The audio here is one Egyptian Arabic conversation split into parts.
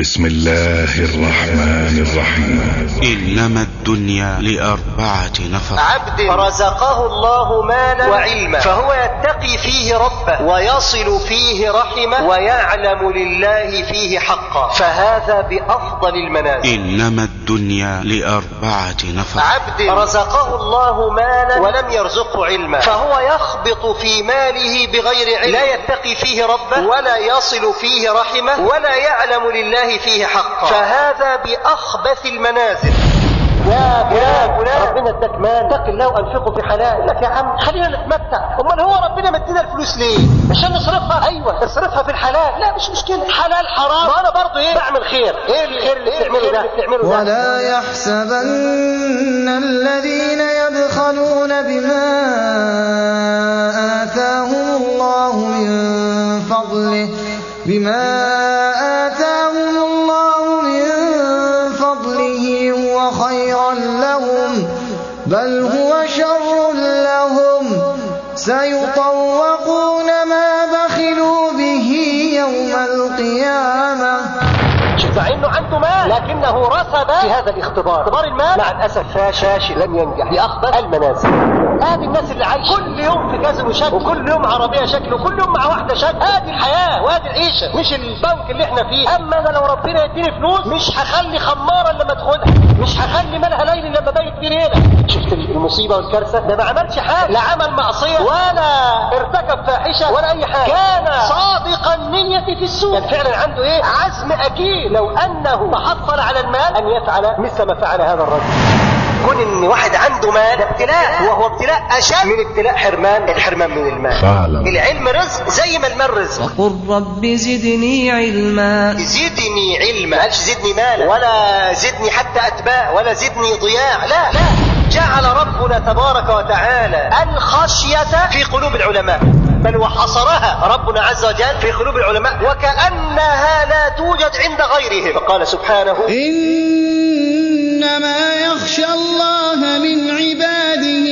بسم الله الرحمن الرحيم إنما الدنيا لأربعة نفر عبد رزقه الله مالا وعلما فهو يتقي فيه ربه ويصل فيه رحمه ويعلم لله فيه حقا فهذا بأفضل المنازل إنما الدنيا لأربعة نفر عبد رزقه الله مالا ولم يرزقه علما فهو يخبط في ماله بغير علم لا يتقي فيه ربه ولا يصل فيه رحمه ولا يعلم لله فيه حقا فهذا بأخبث المنازل يا فلان فلان ربنا اداك مال اتق الله وانفقه في حلال لك يا عم خلينا نتمتع امال هو ربنا مدينا الفلوس ليه عشان نصرفها ايوه اصرفها في الحلال لا مش مشكله حلال حرام ما انا برضه ايه بعمل خير ايه الخير اللي بتعمله ده بتعمله ده ولا يحسبن الذين يبخلون بما آتاهم الله من فضله بما آتاهم الله من فضله هو خيرا لهم بل هو شر لهم سيطوقون ما بخلوا به يوم القيامة مع انه عنده مال لكنه رسب في هذا الاختبار اختبار المال مع الاسف فاشل لم ينجح لاخبث المنازل هذه الناس اللي عايشه كل يوم في كازينو شكل وكل يوم عربيه شكل وكل يوم مع واحده شكل هذه الحياه وهذه العيشه مش البنك اللي احنا فيه اما انا لو ربنا يديني فلوس مش هخلي خماره لما ادخلها مش هخلي مالها ليل لما بيت في ليله شفت المصيبه والكارثه ده ما عملش حاجه لا عمل معصيه ولا ارتكب فاحشه ولا اي حاجه كان صادق النيه في السوء كان فعلا عنده ايه عزم اكيد لو انه تحصل على المال ان يفعل مثل ما فعل هذا الرجل كون ان واحد عنده مال ده ابتلاء وهو ابتلاء اشد من ابتلاء حرمان الحرمان من المال فعلا العلم رزق زي ما المال رزق وقل رب زدني علما زدني علما قالش زدني مال ولا زدني حتى اتباع ولا زدني ضياع لا لا جعل ربنا تبارك وتعالى الخشية في قلوب العلماء بل وحصرها ربنا عز وجل في قلوب العلماء وكأنها لا توجد عند غيرهم فقال سبحانه إنما يخشى الله من عباده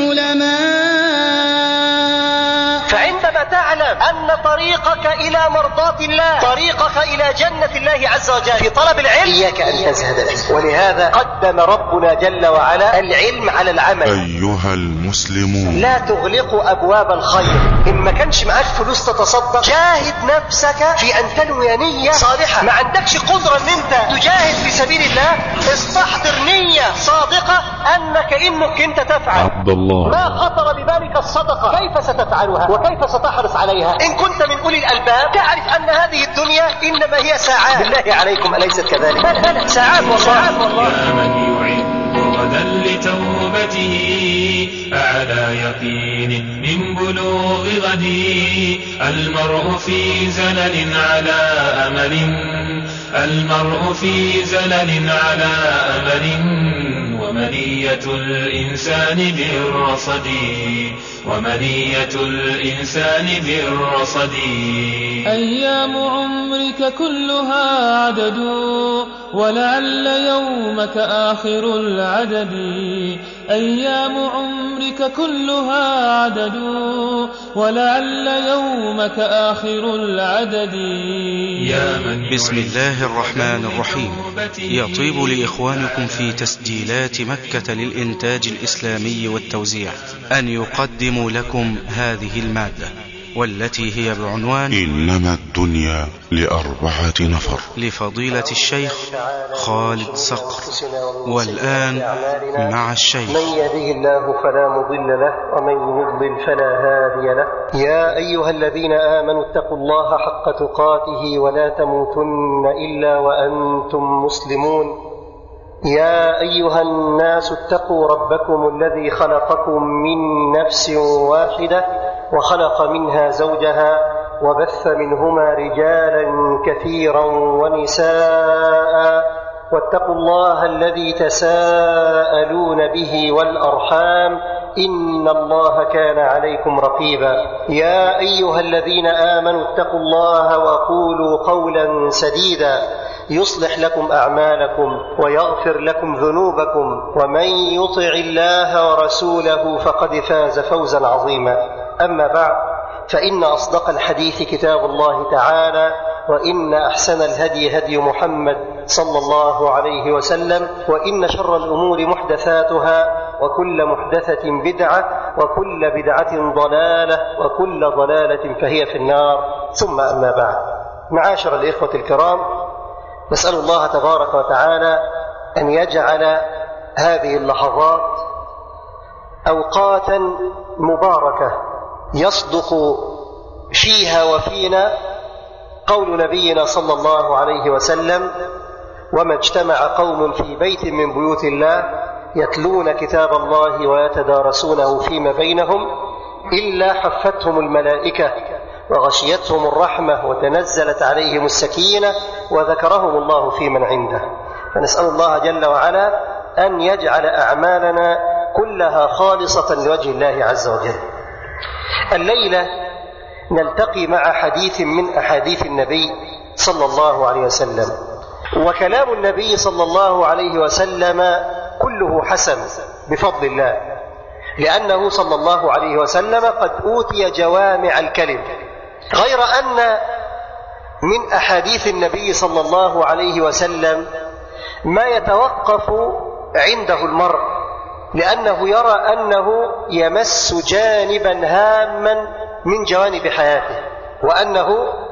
العلماء فعندما تعلم أن طريقك إلى مرضاة الله طريقك إلى جنة الله عز وجل في طلب العلم إياك أن تزهد فيه ولهذا قدم ربنا جل وعلا العلم على العمل أيها المسلمون لا تغلقوا ابواب الخير ان ما كانش معاك فلوس تتصدق جاهد نفسك في ان تنوي نيه صالحه ما عندكش قدره ان انت تجاهد في سبيل الله استحضر نيه صادقه انك ان ممكن تفعل عبد الله ما خطر ببالك الصدقة كيف ستفعلها وكيف ستحرص عليها إن كنت من أولي الألباب تعرف أن هذه الدنيا إنما هي ساعات بالله عليكم أليست كذلك بل بل ساعات والله والله يا من يعد غدا لتوبته أعلى يقين من بلوغ غدي المرء في زلل على أمل المرء في زلل على أمل ومنية الإنسان بالرصد ومنية الإنسان بالرصد أيام عمرك كلها عدد ولعل يومك آخر العدد أيام عمرك كلها عدد ولعل يومك آخر العدد يا من بسم الله الرحمن الرحيم يطيب لإخوانكم في تسجيلات مكة للإنتاج الإسلامي والتوزيع أن يقدموا لكم هذه المادة والتي هي بعنوان إنما الدنيا لأربعة نفر لفضيلة الشيخ خالد صقر والآن مع الشيخ من يهده الله فلا مضل له ومن يضلل فلا هادي له يا أيها الذين آمنوا اتقوا الله حق تقاته ولا تموتن إلا وأنتم مسلمون يا أيها الناس اتقوا ربكم الذي خلقكم من نفس واحدة وخلق منها زوجها وبث منهما رجالا كثيرا ونساء واتقوا الله الذي تساءلون به والأرحام إن الله كان عليكم رقيبا يا أيها الذين آمنوا اتقوا الله وقولوا قولا سديدا يصلح لكم أعمالكم ويغفر لكم ذنوبكم ومن يطع الله ورسوله فقد فاز فوزا عظيما أما بعد فإن أصدق الحديث كتاب الله تعالى وإن أحسن الهدي هدي محمد صلى الله عليه وسلم وإن شر الأمور محدثاتها وكل محدثة بدعة وكل بدعة ضلالة وكل ضلالة فهي في النار ثم أما بعد معاشر الإخوة الكرام نسأل الله تبارك وتعالى أن يجعل هذه اللحظات أوقاتا مباركة يصدق فيها وفينا قول نبينا صلى الله عليه وسلم وما اجتمع قوم في بيت من بيوت الله يتلون كتاب الله ويتدارسونه فيما بينهم إلا حفتهم الملائكة وغشيتهم الرحمة وتنزلت عليهم السكينة وذكرهم الله في من عنده فنسأل الله جل وعلا أن يجعل أعمالنا كلها خالصة لوجه الله عز وجل الليلة نلتقي مع حديث من أحاديث النبي صلى الله عليه وسلم وكلام النبي صلى الله عليه وسلم كله حسن بفضل الله لأنه صلى الله عليه وسلم قد أوتي جوامع الكلم غير أن من أحاديث النبي صلى الله عليه وسلم ما يتوقف عنده المرء لأنه يرى أنه يمس جانبا هاما من جوانب حياته وأنه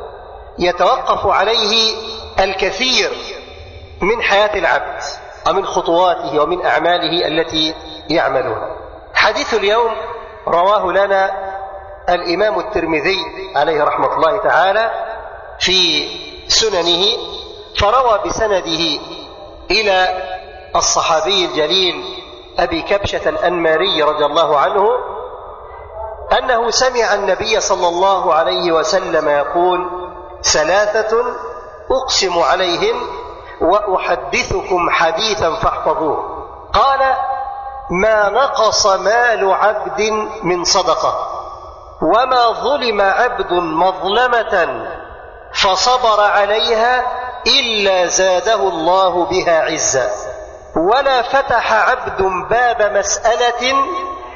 يتوقف عليه الكثير من حياة العبد ومن خطواته ومن أعماله التي يعملها حديث اليوم رواه لنا الإمام الترمذي عليه رحمة الله تعالى في سننه فروى بسنده إلى الصحابي الجليل أبي كبشة الأنماري رضي الله عنه أنه سمع النبي صلى الله عليه وسلم يقول ثلاثة أقسم عليهم وأحدثكم حديثا فاحفظوه قال ما نقص مال عبد من صدقة وما ظلم عبد مظلمة فصبر عليها إلا زاده الله بها عزا ولا فتح عبد باب مسألة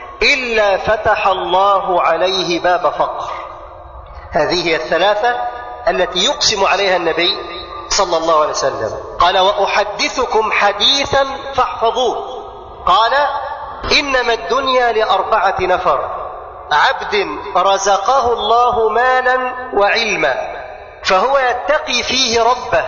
إلا فتح الله عليه باب فقر هذه هي الثلاثة التي يقسم عليها النبي صلى الله عليه وسلم قال وأحدثكم حديثا فاحفظوه قال إنما الدنيا لأربعة نفر عبد رزقه الله مالا وعلما فهو يتقي فيه ربه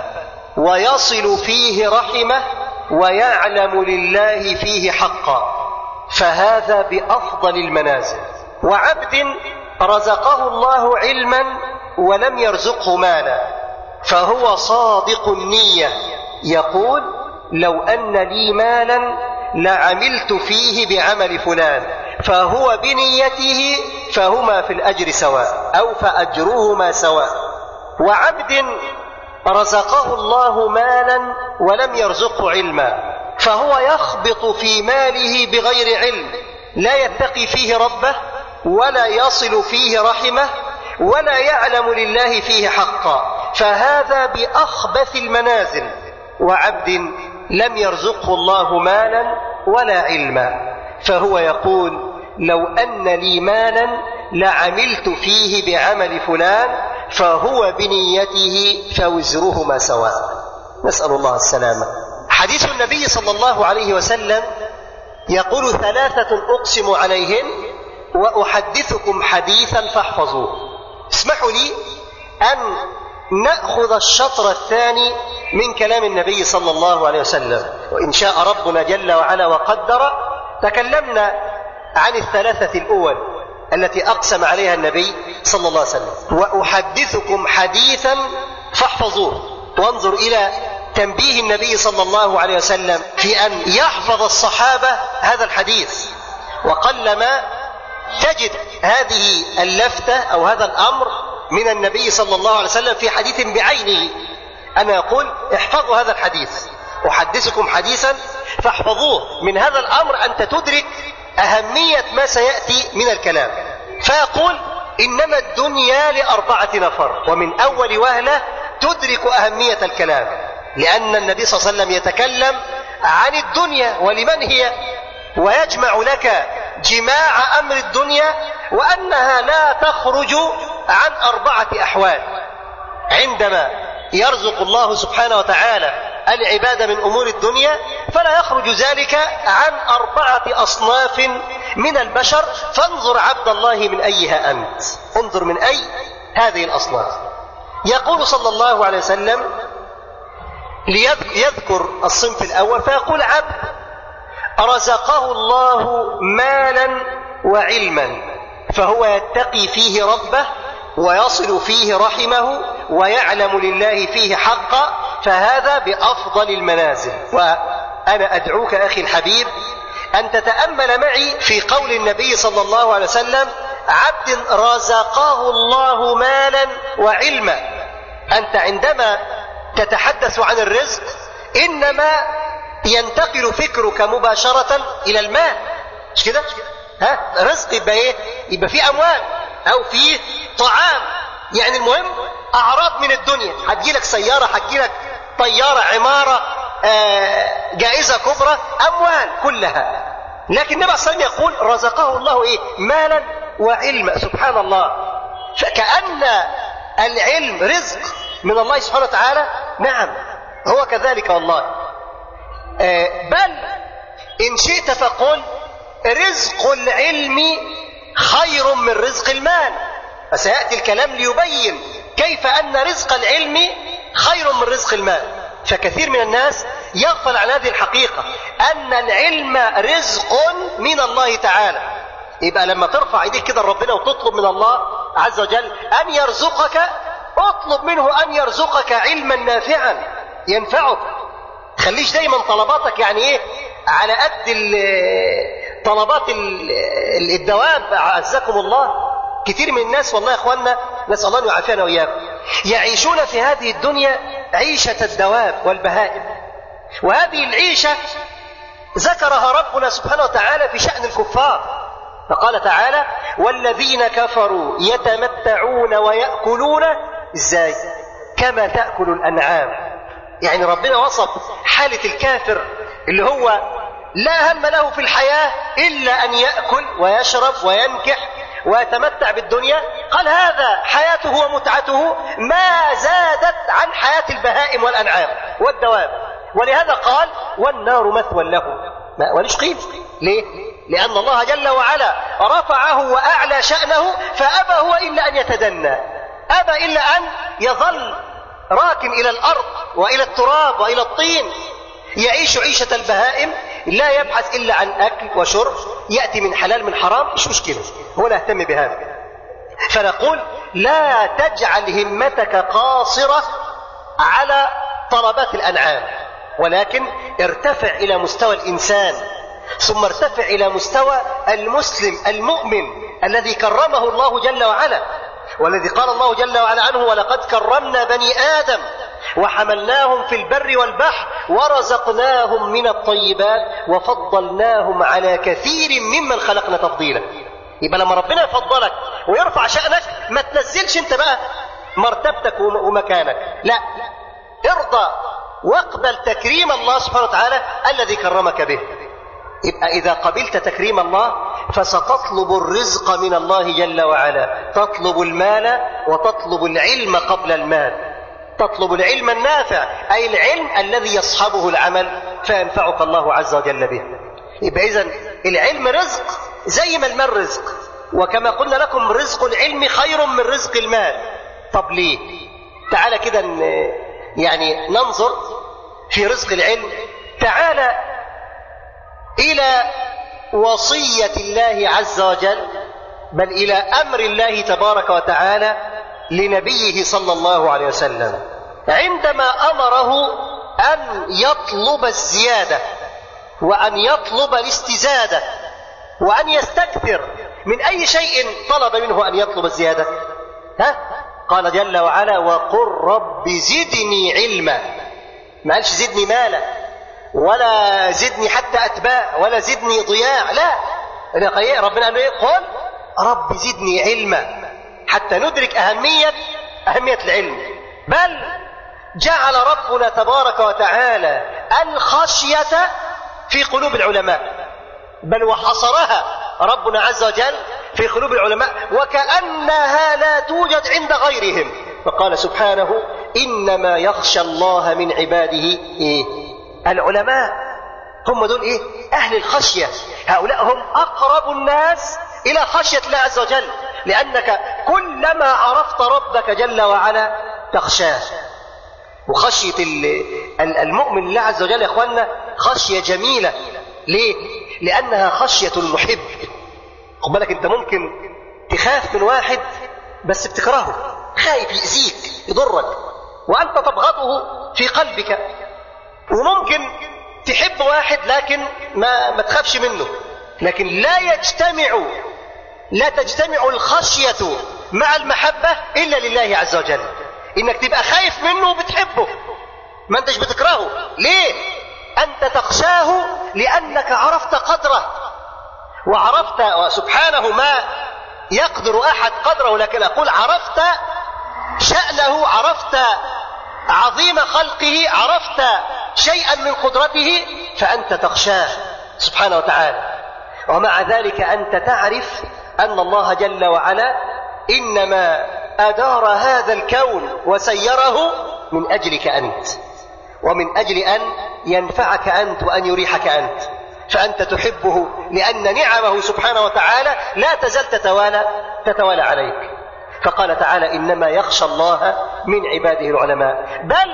ويصل فيه رحمه ويعلم لله فيه حقا فهذا بافضل المنازل وعبد رزقه الله علما ولم يرزقه مالا فهو صادق النيه يقول لو ان لي مالا لعملت فيه بعمل فلان فهو بنيته فهما في الاجر سواء او فاجرهما سواء وعبد رزقه الله مالا ولم يرزقه علما فهو يخبط في ماله بغير علم لا يتقي فيه ربه ولا يصل فيه رحمه ولا يعلم لله فيه حقا فهذا باخبث المنازل وعبد لم يرزقه الله مالا ولا علما فهو يقول لو ان لي مالا لعملت فيه بعمل فلان فهو بنيته فوزرهما سواء نسال الله السلامه حديث النبي صلى الله عليه وسلم يقول ثلاثة أقسم عليهن وأحدثكم حديثا فاحفظوه اسمحوا لي أن نأخذ الشطر الثاني من كلام النبي صلى الله عليه وسلم وإن شاء ربنا جل وعلا وقدر تكلمنا عن الثلاثة الأول التي أقسم عليها النبي صلى الله عليه وسلم وأحدثكم حديثا فاحفظوه وانظر إلى تنبيه النبي صلى الله عليه وسلم في أن يحفظ الصحابة هذا الحديث وقلما تجد هذه اللفتة أو هذا الأمر من النبي صلى الله عليه وسلم في حديث بعينه أنا أقول احفظوا هذا الحديث أحدثكم حديثا فاحفظوه من هذا الأمر أنت تدرك أهمية ما سيأتي من الكلام فيقول إنما الدنيا لأربعة نفر ومن أول وهلة تدرك أهمية الكلام لأن النبي صلى الله عليه وسلم يتكلم عن الدنيا ولمن هي ويجمع لك جماع أمر الدنيا وأنها لا تخرج عن أربعة أحوال عندما يرزق الله سبحانه وتعالى العباد من امور الدنيا فلا يخرج ذلك عن اربعه اصناف من البشر فانظر عبد الله من ايها انت انظر من اي هذه الاصناف يقول صلى الله عليه وسلم ليذكر الصنف الاول فيقول عبد رزقه الله مالا وعلما فهو يتقي فيه ربه ويصل فيه رحمه ويعلم لله فيه حقا فهذا بافضل المنازل وانا ادعوك اخي الحبيب ان تتامل معي في قول النبي صلى الله عليه وسلم عبد رزقه الله مالا وعلما انت عندما تتحدث عن الرزق انما ينتقل فكرك مباشره الى المال مش كده ها رزق يبقى ايه يبقى في اموال او في طعام يعني المهم اعراض من الدنيا هتجيلك سياره هتجيلك طياره عماره آه جائزه كبرى اموال كلها لكن النبي صلى الله عليه وسلم يقول رزقه الله ايه مالا وعلما سبحان الله فكأن العلم رزق من الله سبحانه وتعالى نعم هو كذلك والله آه بل إن شئت فقل رزق العلم خير من رزق المال فسيأتي الكلام ليبين كيف أن رزق العلم خير من رزق المال فكثير من الناس يغفل عن هذه الحقيقة أن العلم رزق من الله تعالى يبقى لما ترفع ايديك كده لربنا وتطلب من الله عز وجل أن يرزقك اطلب منه أن يرزقك علما نافعا ينفعك خليش دايما طلباتك يعني ايه على قد طلبات الدواب عزكم الله كثير من الناس والله يا اخواننا نسال الله ان يعافينا واياكم يعيشون في هذه الدنيا عيشه الدواب والبهائم وهذه العيشه ذكرها ربنا سبحانه وتعالى في شان الكفار فقال تعالى والذين كفروا يتمتعون وياكلون ازاي كما تاكل الانعام يعني ربنا وصف حاله الكافر اللي هو لا هم له في الحياه الا ان ياكل ويشرب وينكح ويتمتع بالدنيا قال هذا حياته ومتعته ما زادت عن حياة البهائم والأنعام والدواب ولهذا قال والنار مثوى لهم ما وليش قيل ليه لأن الله جل وعلا رفعه وأعلى شأنه فأبى هو إلا أن يتدنى أبى إلا أن يظل راكن إلى الأرض وإلى التراب وإلى الطين يعيش عيشة البهائم لا يبحث إلا عن أكل وشرب يأتي من حلال من حرام مش مشكلة هو لا يهتم بهذا فنقول لا تجعل همتك قاصرة على طلبات الأنعام ولكن ارتفع إلى مستوى الإنسان ثم ارتفع إلى مستوى المسلم المؤمن الذي كرمه الله جل وعلا والذي قال الله جل وعلا عنه ولقد كرمنا بني آدم وحملناهم في البر والبحر ورزقناهم من الطيبات وفضلناهم على كثير ممن خلقنا تفضيلا يبقى لما ربنا يفضلك ويرفع شأنك ما تنزلش انت بقى مرتبتك ومكانك لا ارضى واقبل تكريم الله سبحانه وتعالى الذي كرمك به يبقى إذا قبلت تكريم الله فستطلب الرزق من الله جل وعلا تطلب المال وتطلب العلم قبل المال تطلب العلم النافع أي العلم الذي يصحبه العمل فينفعك الله عز وجل به يبقى إذا العلم رزق زي ما المال رزق وكما قلنا لكم رزق العلم خير من رزق المال طب ليه تعالى كده يعني ننظر في رزق العلم تعالى إلى وصية الله عز وجل بل إلى أمر الله تبارك وتعالى لنبيه صلى الله عليه وسلم عندما أمره أن يطلب الزيادة وأن يطلب الاستزادة وأن يستكثر من أي شيء طلب منه أن يطلب الزيادة ها؟ قال جل وعلا وقل رب زدني علما ما قالش زدني مالا ولا زدني حتى أتباع ولا زدني ضياع لا ربنا قال ايه قل رب زدني علما حتى ندرك أهمية أهمية العلم بل جعل ربنا تبارك وتعالى الخشية في قلوب العلماء بل وحصرها ربنا عز وجل في قلوب العلماء وكأنها لا توجد عند غيرهم فقال سبحانه إنما يخشى الله من عباده إيه؟ العلماء هم دول إيه؟ أهل الخشية هؤلاء هم أقرب الناس إلى خشية الله عز وجل لأنك كلما عرفت ربك جل وعلا تخشاه وخشية المؤمن لله عز وجل يا اخوانا خشية جميلة ليه؟ لأنها خشية المحب خد بالك أنت ممكن تخاف من واحد بس بتكرهه خايف يأذيك يضرك وأنت تبغضه في قلبك وممكن تحب واحد لكن ما, ما تخافش منه لكن لا يجتمع لا تجتمع الخشية مع المحبة إلا لله عز وجل إنك تبقى خايف منه وبتحبه ما أنتش بتكرهه ليه؟ أنت تخشاه لأنك عرفت قدره وعرفت سبحانه ما يقدر أحد قدره لكن أقول عرفت شأنه عرفت عظيم خلقه عرفت شيئا من قدرته فأنت تخشاه سبحانه وتعالى ومع ذلك أنت تعرف أن الله جل وعلا إنما أدار هذا الكون وسيره من أجلك أنت ومن أجل أن ينفعك أنت وأن يريحك أنت فأنت تحبه لأن نعمه سبحانه وتعالى لا تزال تتوالى تتوالى عليك فقال تعالى إنما يخشى الله من عباده العلماء بل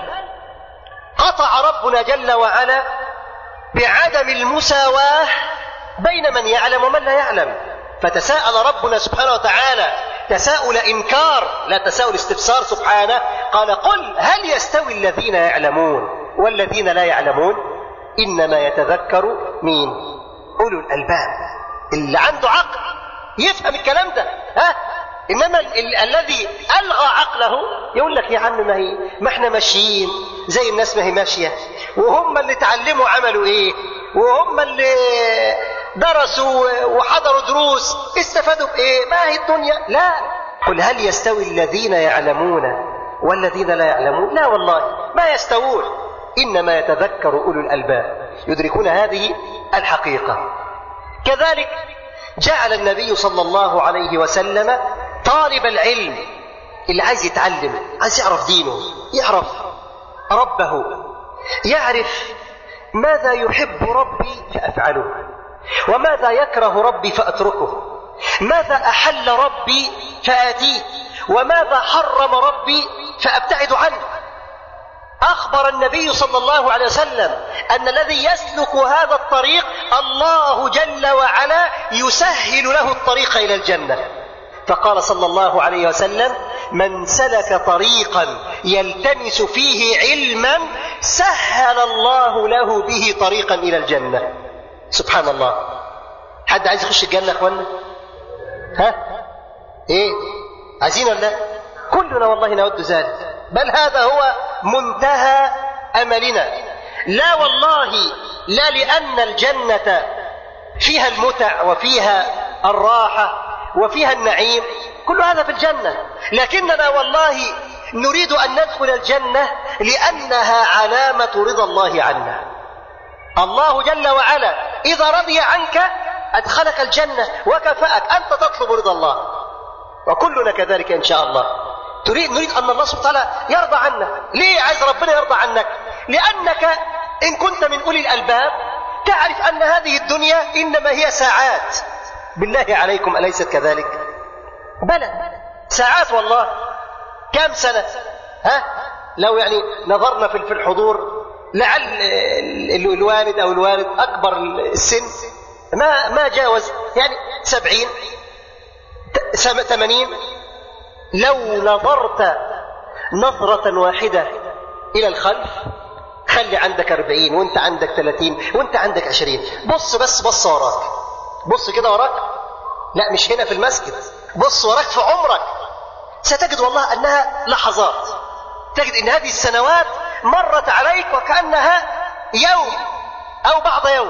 قطع ربنا جل وعلا بعدم المساواة بين من يعلم ومن لا يعلم فتساءل ربنا سبحانه وتعالى تساؤل إنكار لا تساؤل استفسار سبحانه قال قل هل يستوي الذين يعلمون والذين لا يعلمون إنما يتذكر مين أولو الألباب اللي عنده عقل يفهم الكلام ده ها انما ال- ال- الذي الغى عقله يقول لك يا عم ما هي ما احنا ماشيين زي الناس ما هي ماشيه وهم اللي اتعلموا عملوا ايه وهم اللي درسوا وحضروا دروس استفادوا بايه ما هي الدنيا لا قل هل يستوي الذين يعلمون والذين لا يعلمون لا والله ما يستوون انما يتذكر اولو الالباب يدركون هذه الحقيقه كذلك جعل النبي صلى الله عليه وسلم طالب العلم اللي عايز يتعلم عايز يعرف دينه يعرف ربه يعرف ماذا يحب ربي فافعله وماذا يكره ربي فاتركه ماذا احل ربي فاتيه وماذا حرم ربي فابتعد عنه أخبر النبي صلى الله عليه وسلم أن الذي يسلك هذا الطريق الله جل وعلا يسهل له الطريق إلى الجنة فقال صلى الله عليه وسلم من سلك طريقا يلتمس فيه علما سهل الله له به طريقا إلى الجنة سبحان الله حد عايز يخش الجنة يا اخوانا ها ايه عايزين ولا لا؟ كلنا والله نود ذلك بل هذا هو منتهى املنا لا والله لا لان الجنه فيها المتع وفيها الراحه وفيها النعيم كل هذا في الجنه لكننا والله نريد ان ندخل الجنه لانها علامه رضا الله عنا الله جل وعلا اذا رضي عنك ادخلك الجنه وكفاك انت تطلب رضا الله وكلنا كذلك ان شاء الله تريد نريد ان الله سبحانه وتعالى يرضى عنا ليه عايز ربنا يرضى عنك لانك ان كنت من اولي الالباب تعرف ان هذه الدنيا انما هي ساعات بالله عليكم اليست كذلك بلى ساعات والله كم سنه ها لو يعني نظرنا في في الحضور لعل الوالد او الوالد اكبر السن ما ما جاوز يعني سبعين ثمانين لو نظرت نظرة واحدة إلى الخلف خلي عندك أربعين وانت عندك ثلاثين وانت عندك عشرين بص بس بص وراك بص كده وراك لا مش هنا في المسجد بص وراك في عمرك ستجد والله أنها لحظات تجد أن هذه السنوات مرت عليك وكأنها يوم أو بعض يوم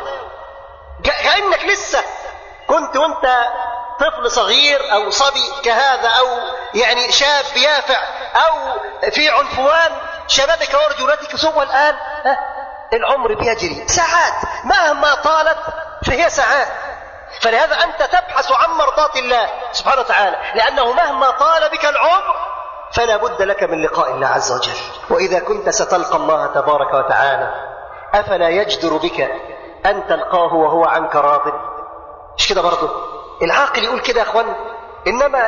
كأنك لسه كنت وانت طفل صغير او صبي كهذا او يعني شاب يافع او في عنفوان شبابك ورجولتك ثم الان ها العمر بيجري ساعات مهما طالت فهي ساعات فلهذا انت تبحث عن مرضاة الله سبحانه وتعالى لانه مهما طال بك العمر فلا بد لك من لقاء الله عز وجل وإذا كنت ستلقى الله تبارك وتعالى أفلا يجدر بك أن تلقاه وهو عنك راض مش كده برضه العاقل يقول كده يا أخوان إنما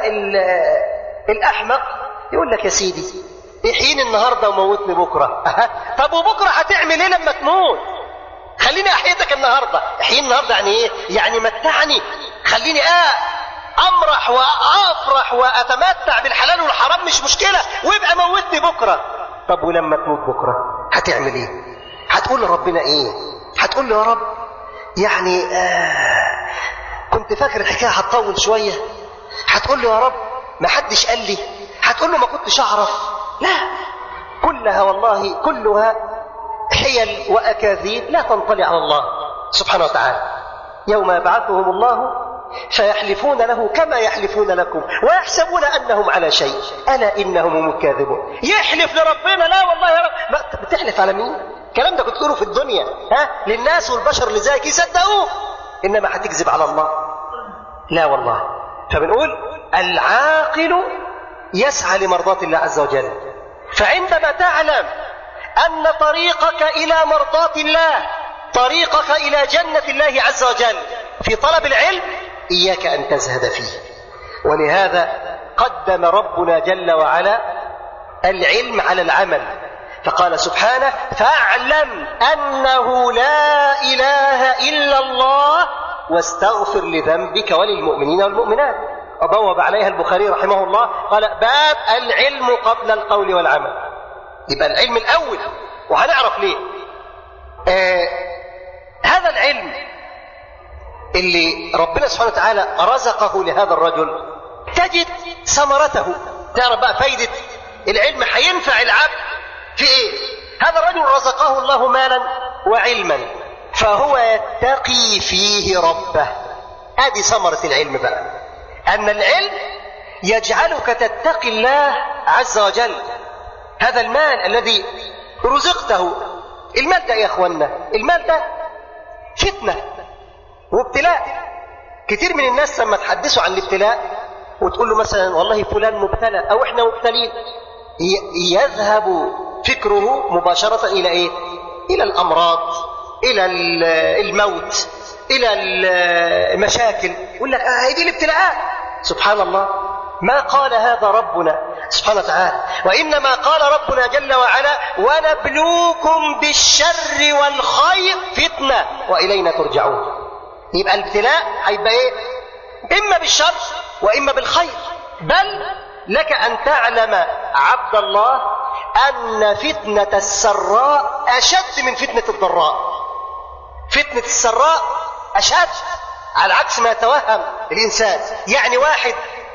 الأحمق يقول لك يا سيدي احييني النهاردة وموتني بكرة طب وبكرة هتعمل ايه لما تموت خليني احييتك النهاردة احييني النهاردة يعني ايه يعني متعني خليني آه امرح وافرح واتمتع بالحلال والحرام مش مشكلة ويبقى موتني بكرة طب ولما تموت بكرة هتعمل ايه هتقول لربنا ايه هتقول له يا رب يعني آه كنت فاكر الحكاية هتطول شوية هتقول له يا رب ما حدش قال لي هتقول له ما كنتش اعرف لا كلها والله كلها حيل واكاذيب لا تنطلي على الله سبحانه وتعالى يوم يبعثهم الله فيحلفون له كما يحلفون لكم ويحسبون انهم على شيء الا انهم هم الكاذبون يحلف لربنا لا والله يا رب بتحلف على مين الكلام ده كنت تقوله في الدنيا ها للناس والبشر اللي زيك يصدقوه انما هتكذب على الله لا والله فبنقول العاقل يسعى لمرضاة الله عز وجل فعندما تعلم أن طريقك إلى مرضاة الله طريقك إلى جنة الله عز وجل في طلب العلم إياك أن تزهد فيه ولهذا قدم ربنا جل وعلا العلم على العمل فقال سبحانه فاعلم أنه لا إله إلا الله واستغفر لذنبك وللمؤمنين والمؤمنات وبوب عليها البخاري رحمه الله قال باب العلم قبل القول والعمل يبقى العلم الأول وهنعرف ليه آه هذا العلم اللي ربنا سبحانه وتعالى رزقه لهذا الرجل تجد ثمرته تعرف بقى فايدة العلم هينفع العبد في ايه هذا الرجل رزقه الله مالا وعلما فهو يتقي فيه ربه ادي ثمرة العلم بقى أن العلم يجعلك تتقي الله عز وجل هذا المال الذي رزقته المال ده يا اخوانا المال ده فتنة وابتلاء كتير من الناس لما تحدثوا عن الابتلاء وتقول له مثلا والله فلان مبتلى او احنا مبتلين يذهب فكره مباشرة الى ايه الى الامراض الى الموت الى المشاكل يقول لك آه دي الابتلاءات سبحان الله ما قال هذا ربنا سبحانه وتعالى وانما قال ربنا جل وعلا ونبلوكم بالشر والخير فتنه والينا ترجعون يبقى الابتلاء هيبقى ايه اما بالشر واما بالخير بل لك ان تعلم عبد الله ان فتنه السراء اشد من فتنه الضراء فتنه السراء أشد على عكس ما يتوهم الإنسان يعني واحد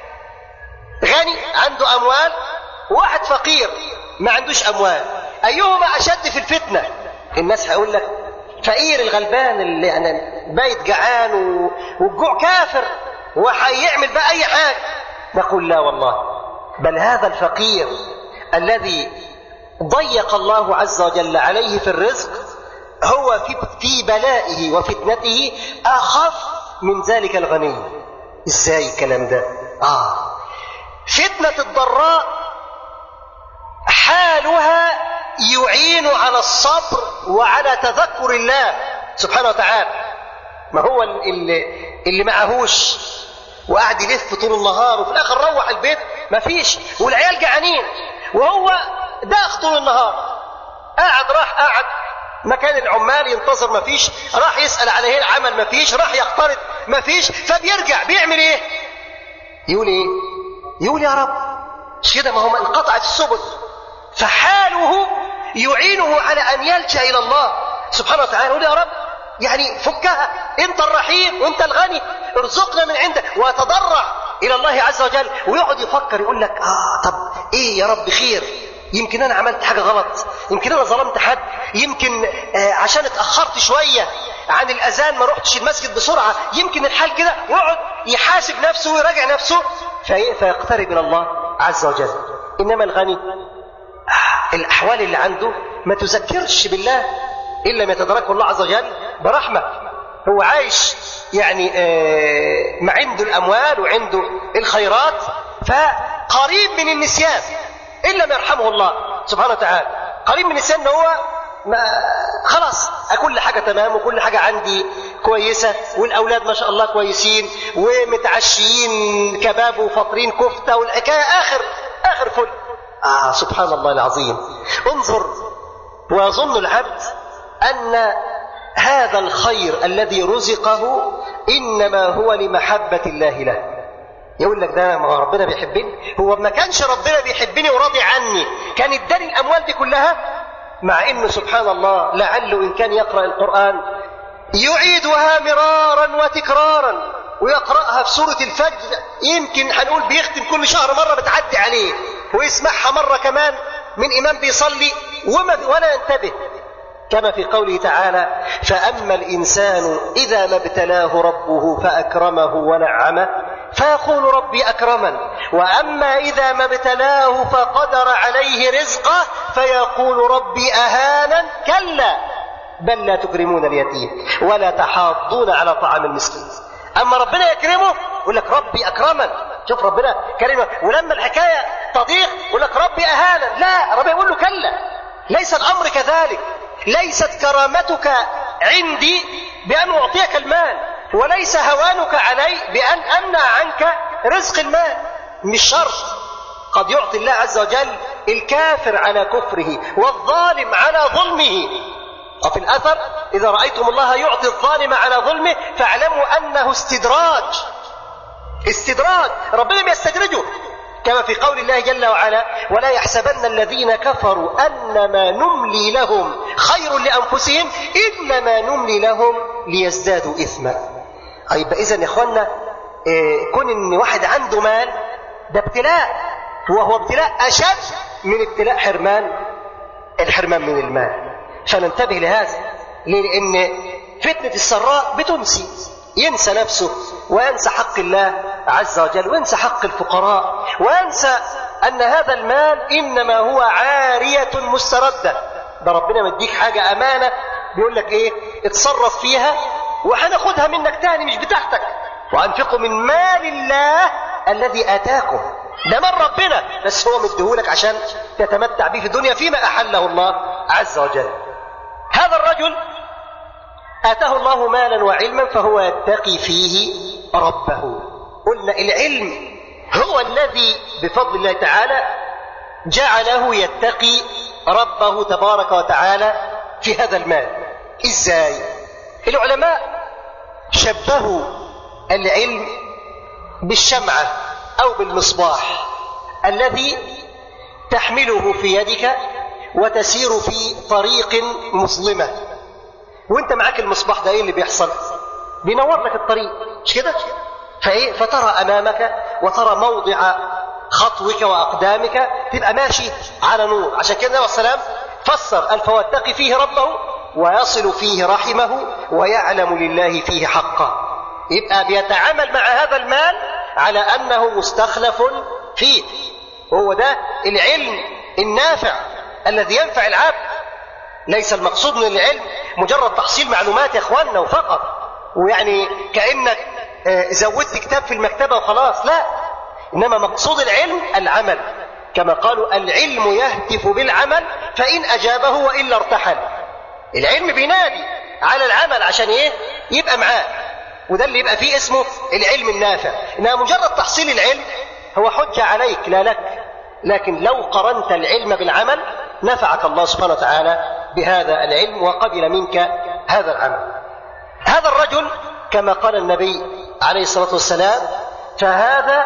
غني عنده أموال وواحد فقير ما عندوش أموال أيهما أشد في الفتنة الناس هيقول لك فقير الغلبان اللي يعني بايت جعان و... والجوع كافر وهيعمل بقى أي حاجة نقول لا والله بل هذا الفقير الذي ضيق الله عز وجل عليه في الرزق هو في في بلائه وفتنته اخف من ذلك الغني ازاي الكلام ده اه فتنه الضراء حالها يعين على الصبر وعلى تذكر الله سبحانه وتعالى ما هو اللي, اللي معهوش وقاعد يلف طول النهار وفي الاخر روح البيت ما فيش والعيال جعانين وهو داخ طول النهار قاعد راح قاعد مكان العمال ينتظر ما فيش راح يسأل على ايه العمل ما فيش راح يقترض ما فيش فبيرجع بيعمل ايه يقول ايه يقول يا رب مش كده ما هو انقطعت السبل فحاله يعينه على ان يلجا الى الله سبحانه وتعالى يقول يا رب يعني فكها انت الرحيم وانت الغني ارزقنا من عندك ويتضرع الى الله عز وجل ويقعد يفكر يقول لك اه طب ايه يا رب خير يمكن انا عملت حاجه غلط يمكن انا ظلمت حد يمكن آه عشان اتاخرت شويه عن الاذان ما رحتش المسجد بسرعه يمكن الحال كده ويقعد يحاسب نفسه ويراجع نفسه في فيقترب من الله عز وجل انما الغني آه الاحوال اللي عنده ما تذكرش بالله الا ما يتدركه الله عز وجل برحمه هو عايش يعني آه ما عنده الاموال وعنده الخيرات فقريب من النسيان إلا ما يرحمه الله سبحانه وتعالى قريب من السن هو ما خلاص كل حاجة تمام وكل حاجة عندي كويسة والأولاد ما شاء الله كويسين ومتعشيين كباب وفاطرين كفتة والحكاية آخر آخر فل آه سبحان الله العظيم انظر ويظن العبد أن هذا الخير الذي رزقه إنما هو لمحبة الله له يقول لك ده ما هو ربنا بيحبني هو ما كانش ربنا بيحبني وراضي عني كان اداني الأموال دي كلها مع انه سبحان الله لعله ان كان يقرا القران يعيدها مرارا وتكرارا ويقراها في سوره الفجر يمكن هنقول بيختم كل شهر مره بتعدي عليه ويسمعها مره كمان من امام بيصلي وما ولا ينتبه كما في قوله تعالى فاما الانسان اذا ما ابتلاه ربه فاكرمه ونعمه فيقول ربي اكرمن واما اذا ما ابتلاه فقدر عليه رزقه فيقول ربي اهانا كلا بل لا تكرمون اليتيم ولا تحاضون على طعام المسكين اما ربنا يكرمه يقول لك ربي اكرمن شوف ربنا كريمه ولما الحكايه تضيق يقول لك ربي اهانا لا ربنا يقول له كلا ليس الامر كذلك ليست كرامتك عندي بان اعطيك المال وليس هوانك علي بان امنع عنك رزق المال مش شرط قد يعطي الله عز وجل الكافر على كفره والظالم على ظلمه وفي الأثر إذا رأيتم الله يعطي الظالم على ظلمه فاعلموا أنه استدراج استدراج ربنا بيستدرجه كما في قول الله جل وعلا ولا يحسبن الذين كفروا أنما نملي لهم خير لأنفسهم إنما نملي لهم ليزدادوا إثما يبقى إذا يا إخوانا إيه كون إن واحد عنده مال ده ابتلاء وهو ابتلاء أشد من ابتلاء حرمان الحرمان من المال فننتبه لهذا ليه؟ لأن فتنة السراء بتنسي ينسى نفسه وينسى حق الله عز وجل وينسى حق الفقراء وينسى أن هذا المال إنما هو عارية مستردة ده ربنا مديك حاجة أمانة بيقول لك إيه اتصرف فيها وهناخدها منك تاني مش بتاعتك وأنفقوا من مال الله الذي آتاكم ده من ربنا بس هو مديهولك عشان تتمتع به في الدنيا فيما أحله الله عز وجل هذا الرجل آتاه الله مالا وعلما فهو يتقي فيه ربه قلنا العلم هو الذي بفضل الله تعالى جعله يتقي ربه تبارك وتعالى في هذا المال ازاي العلماء شبهوا العلم بالشمعة أو بالمصباح الذي تحمله في يدك وتسير في طريق مظلمة وانت معاك المصباح ده ايه اللي بيحصل بينور لك الطريق مش كده فايه فترى امامك وترى موضع خطوك واقدامك تبقى ماشي على نور عشان كده النبي السلام فسر الفواتقي فيه ربه ويصل فيه رحمه ويعلم لله فيه حقا يبقى بيتعامل مع هذا المال على انه مستخلف فيه وهو ده العلم النافع الذي ينفع العبد ليس المقصود من العلم مجرد تحصيل معلومات يا اخواننا وفقط ويعني كانك زودت كتاب في المكتبه وخلاص لا انما مقصود العلم العمل كما قالوا العلم يهتف بالعمل فان اجابه والا ارتحل العلم بينادي على العمل عشان ايه يبقى معاه وده اللي يبقى فيه اسمه العلم النافع انما مجرد تحصيل العلم هو حجه عليك لا لك لكن لو قرنت العلم بالعمل نفعك الله سبحانه وتعالى بهذا العلم وقبل منك هذا العمل هذا الرجل كما قال النبي عليه الصلاه والسلام فهذا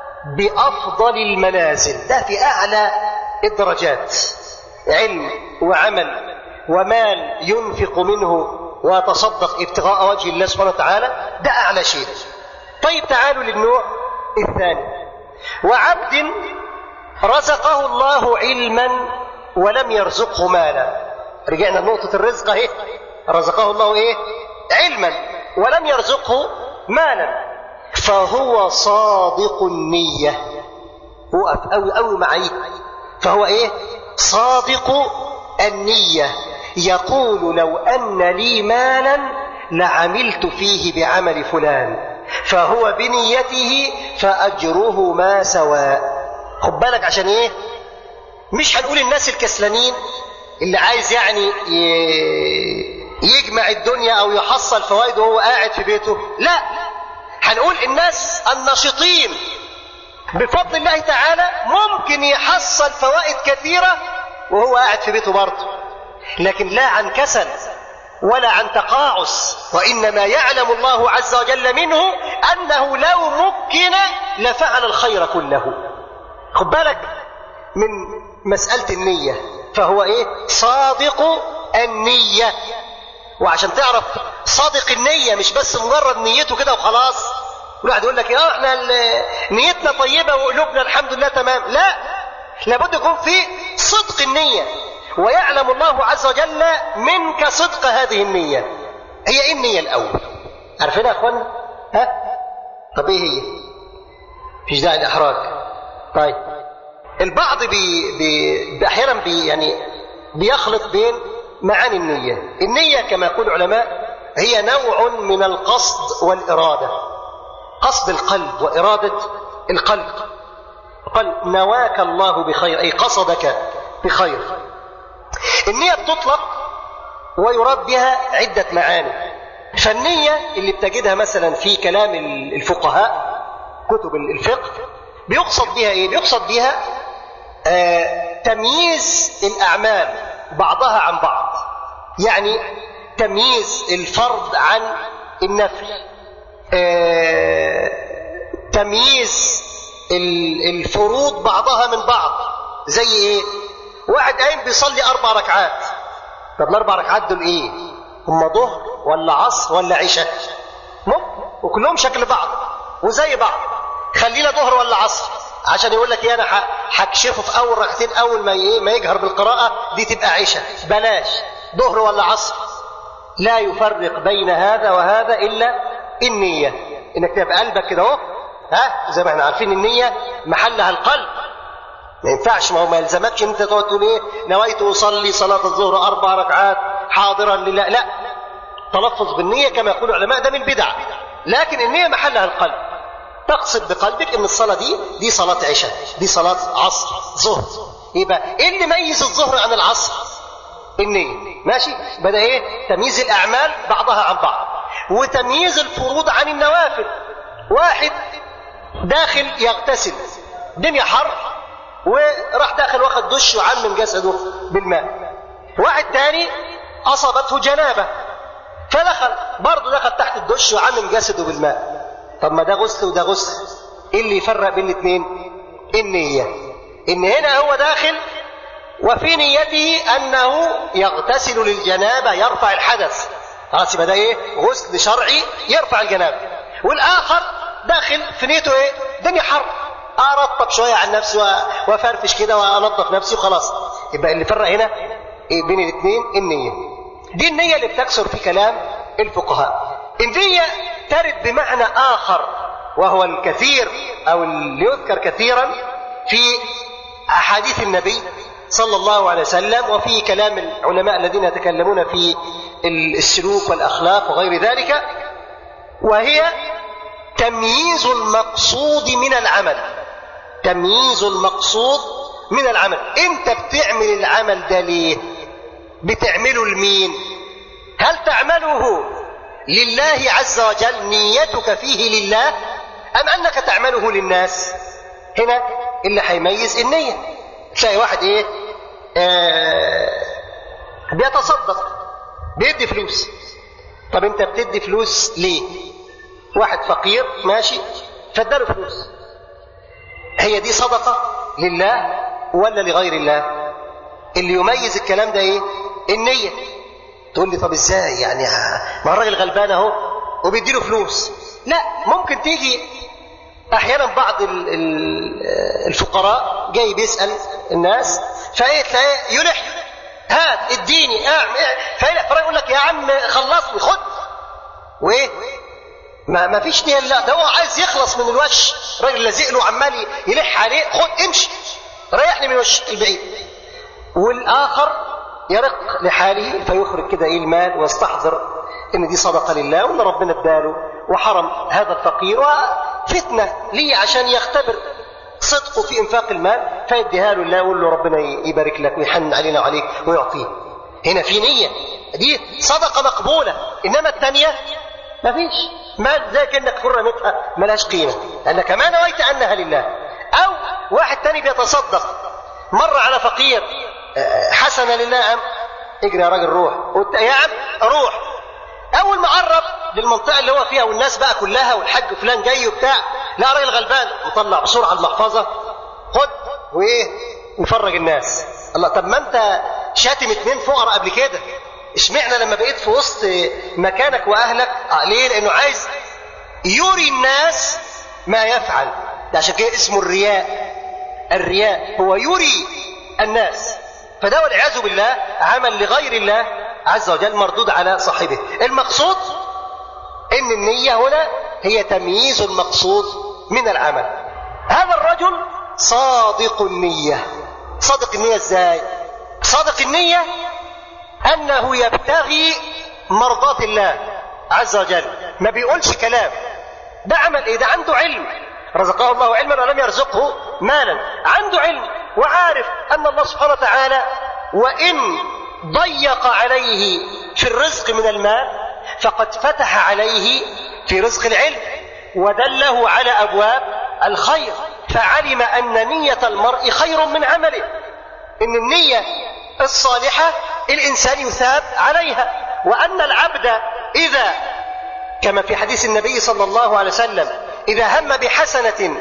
بافضل المنازل ده في اعلى الدرجات علم وعمل ومال ينفق منه ويتصدق ابتغاء وجه الله سبحانه وتعالى ده اعلى شيء طيب تعالوا للنوع الثاني وعبد رزقه الله علما ولم يرزقه مالا رجعنا لنقطة الرزق اهي رزقه الله ايه علما ولم يرزقه مالا فهو صادق النية وقف قوي قوي معي فهو ايه صادق النية يقول لو أن لي مالا لعملت فيه بعمل فلان فهو بنيته فأجره ما سواء خد بالك عشان ايه مش هنقول الناس الكسلانين اللي عايز يعني يجمع الدنيا او يحصل فوائد وهو قاعد في بيته لا هنقول الناس النشطين بفضل الله تعالى ممكن يحصل فوائد كثيرة وهو قاعد في بيته برضه لكن لا عن كسل ولا عن تقاعس وإنما يعلم الله عز وجل منه أنه لو مكن لفعل الخير كله خد بالك من مسألة النية فهو إيه صادق النية وعشان تعرف صادق النية مش بس مجرد نيته كده وخلاص الواحد يقول لك يا احنا نيتنا طيبة وقلوبنا الحمد لله تمام لا لابد يكون في صدق النية ويعلم الله عز وجل منك صدق هذه النية هي ايه النية الأول عارفينها يا اخوانا ها طب ايه هي فيش داعي الإحراج طيب البعض بي بي احيانا بي يعني بيخلط بين معاني النية النية كما يقول العلماء هي نوع من القصد والإرادة قصد القلب وإرادة القلب قال نواك الله بخير أي قصدك بخير النية بتطلق ويراد بها عدة معاني فالنية اللي بتجدها مثلا في كلام الفقهاء كتب الفقه بيقصد بها ايه بيقصد بها آه تمييز الأعمال بعضها عن بعض يعني تمييز الفرض عن النفل آه تمييز الفروض بعضها من بعض زي ايه واحد قايم بيصلي اربع ركعات طب الاربع ركعات دول ايه هم ظهر ولا عصر ولا عشاء ممكن وكلهم شكل بعض وزي بعض خلينا ظهر ولا عصر عشان يقول لك ايه انا هكشفه في اول ركعتين اول ما ايه ما يجهر بالقراءه دي تبقى عشاء بلاش ظهر ولا عصر لا يفرق بين هذا وهذا الا النيه انك تبقى قلبك كده اهو ها زي ما احنا عارفين النيه محلها القلب ما ينفعش ما هو ما يلزمكش ان انت تقعد تقول ايه نويت اصلي صلاه الظهر اربع ركعات حاضرا لله لا تلفظ بالنيه كما يقول العلماء ده من بدع لكن النيه محلها القلب تقصد بقلبك ان الصلاه دي دي صلاه عشاء دي صلاه عصر ظهر يبقى ايه اللي ميز الظهر عن العصر النيه ماشي بدا ايه تمييز الاعمال بعضها عن بعض وتمييز الفروض عن النوافل واحد داخل يغتسل الدنيا حر وراح داخل واخد دش وعمم جسده بالماء واحد تاني اصابته جنابه فدخل برضه دخل تحت الدش وعمم جسده بالماء طب ما ده غسل وده غسل ايه اللي يفرق بين الاثنين النيه ان هنا هو داخل وفي نيته انه يغتسل للجنابه يرفع الحدث خلاص يبقى ده ايه غسل شرعي يرفع الجنابه والاخر داخل في نيته ايه الدنيا حر ارطب شويه عن نفسي وافرفش كده وانظف نفسي وخلاص يبقى اللي فرق هنا إيه بين الاثنين النيه دي النيه اللي بتكثر في كلام الفقهاء النيه ترد بمعنى اخر وهو الكثير او اللي يذكر كثيرا في احاديث النبي صلى الله عليه وسلم وفي كلام العلماء الذين يتكلمون في السلوك والاخلاق وغير ذلك وهي تمييز المقصود من العمل تمييز المقصود من العمل انت بتعمل العمل ده ليه بتعمله لمين هل تعمله لله عز وجل نيتك فيه لله ام انك تعمله للناس هنا اللي هيميز النيه تلاقي واحد ايه آه بيتصدق بيدي فلوس طب انت بتدي فلوس ليه واحد فقير ماشي فاداله فلوس هي دي صدقه لله ولا لغير الله اللي يميز الكلام ده ايه النيه تقول لي طب ازاي يعني ما الراجل غلبان اهو وبيديله فلوس لا ممكن تيجي احيانا بعض الفقراء جاي بيسال الناس فايه تلاقيه يلح هات اديني اعمل فالراجل يقول لك يا عم خلصني خد وايه ما ما فيش نيه لا ده هو عايز يخلص من الوش الراجل لازق له عمال يلح عليه خد امشي ريحني من وشك البعيد والاخر يرق لحاله فيخرج كده ايه المال ويستحضر ان دي صدقه لله وان ربنا اداله وحرم هذا الفقير وفتنه ليه عشان يختبر صدقه في انفاق المال فيديها له الله يقول له ربنا يبارك لك ويحن علينا وعليك ويعطيه هنا في نية دي صدقة مقبولة إنما الثانية ما فيش ما زي كأنك كل رميتها ملهاش قيمة لأنك ما نويت أنها لله أو واحد تاني بيتصدق مر على فقير حسنة لله أم اجري يا راجل روح قلت يا عم روح اول ما قرب للمنطقه اللي هو فيها والناس بقى كلها والحاج فلان جاي وبتاع لا راجل غلبان مطلع بسرعه المحفظه خد وايه وفرج الناس الله طب ما انت شاتم اتنين فقراء قبل كده اشمعنى لما بقيت في وسط مكانك واهلك آه ليه لانه عايز يري الناس ما يفعل ده عشان كده اسمه الرياء الرياء هو يري الناس فده والعياذ بالله عمل لغير الله عز وجل مردود على صاحبه المقصود ان النية هنا هي تمييز المقصود من العمل هذا الرجل صادق النية صادق النية ازاي صادق النية انه يبتغي مرضاة الله عز وجل ما بيقولش كلام ده عمل ايه ده عنده علم رزقه الله علما ولم يرزقه مالا عنده علم وعارف ان الله سبحانه وتعالى وان ضيق عليه في الرزق من المال فقد فتح عليه في رزق العلم ودله على ابواب الخير فعلم ان نيه المرء خير من عمله ان النيه الصالحه الانسان يثاب عليها وان العبد اذا كما في حديث النبي صلى الله عليه وسلم اذا هم بحسنه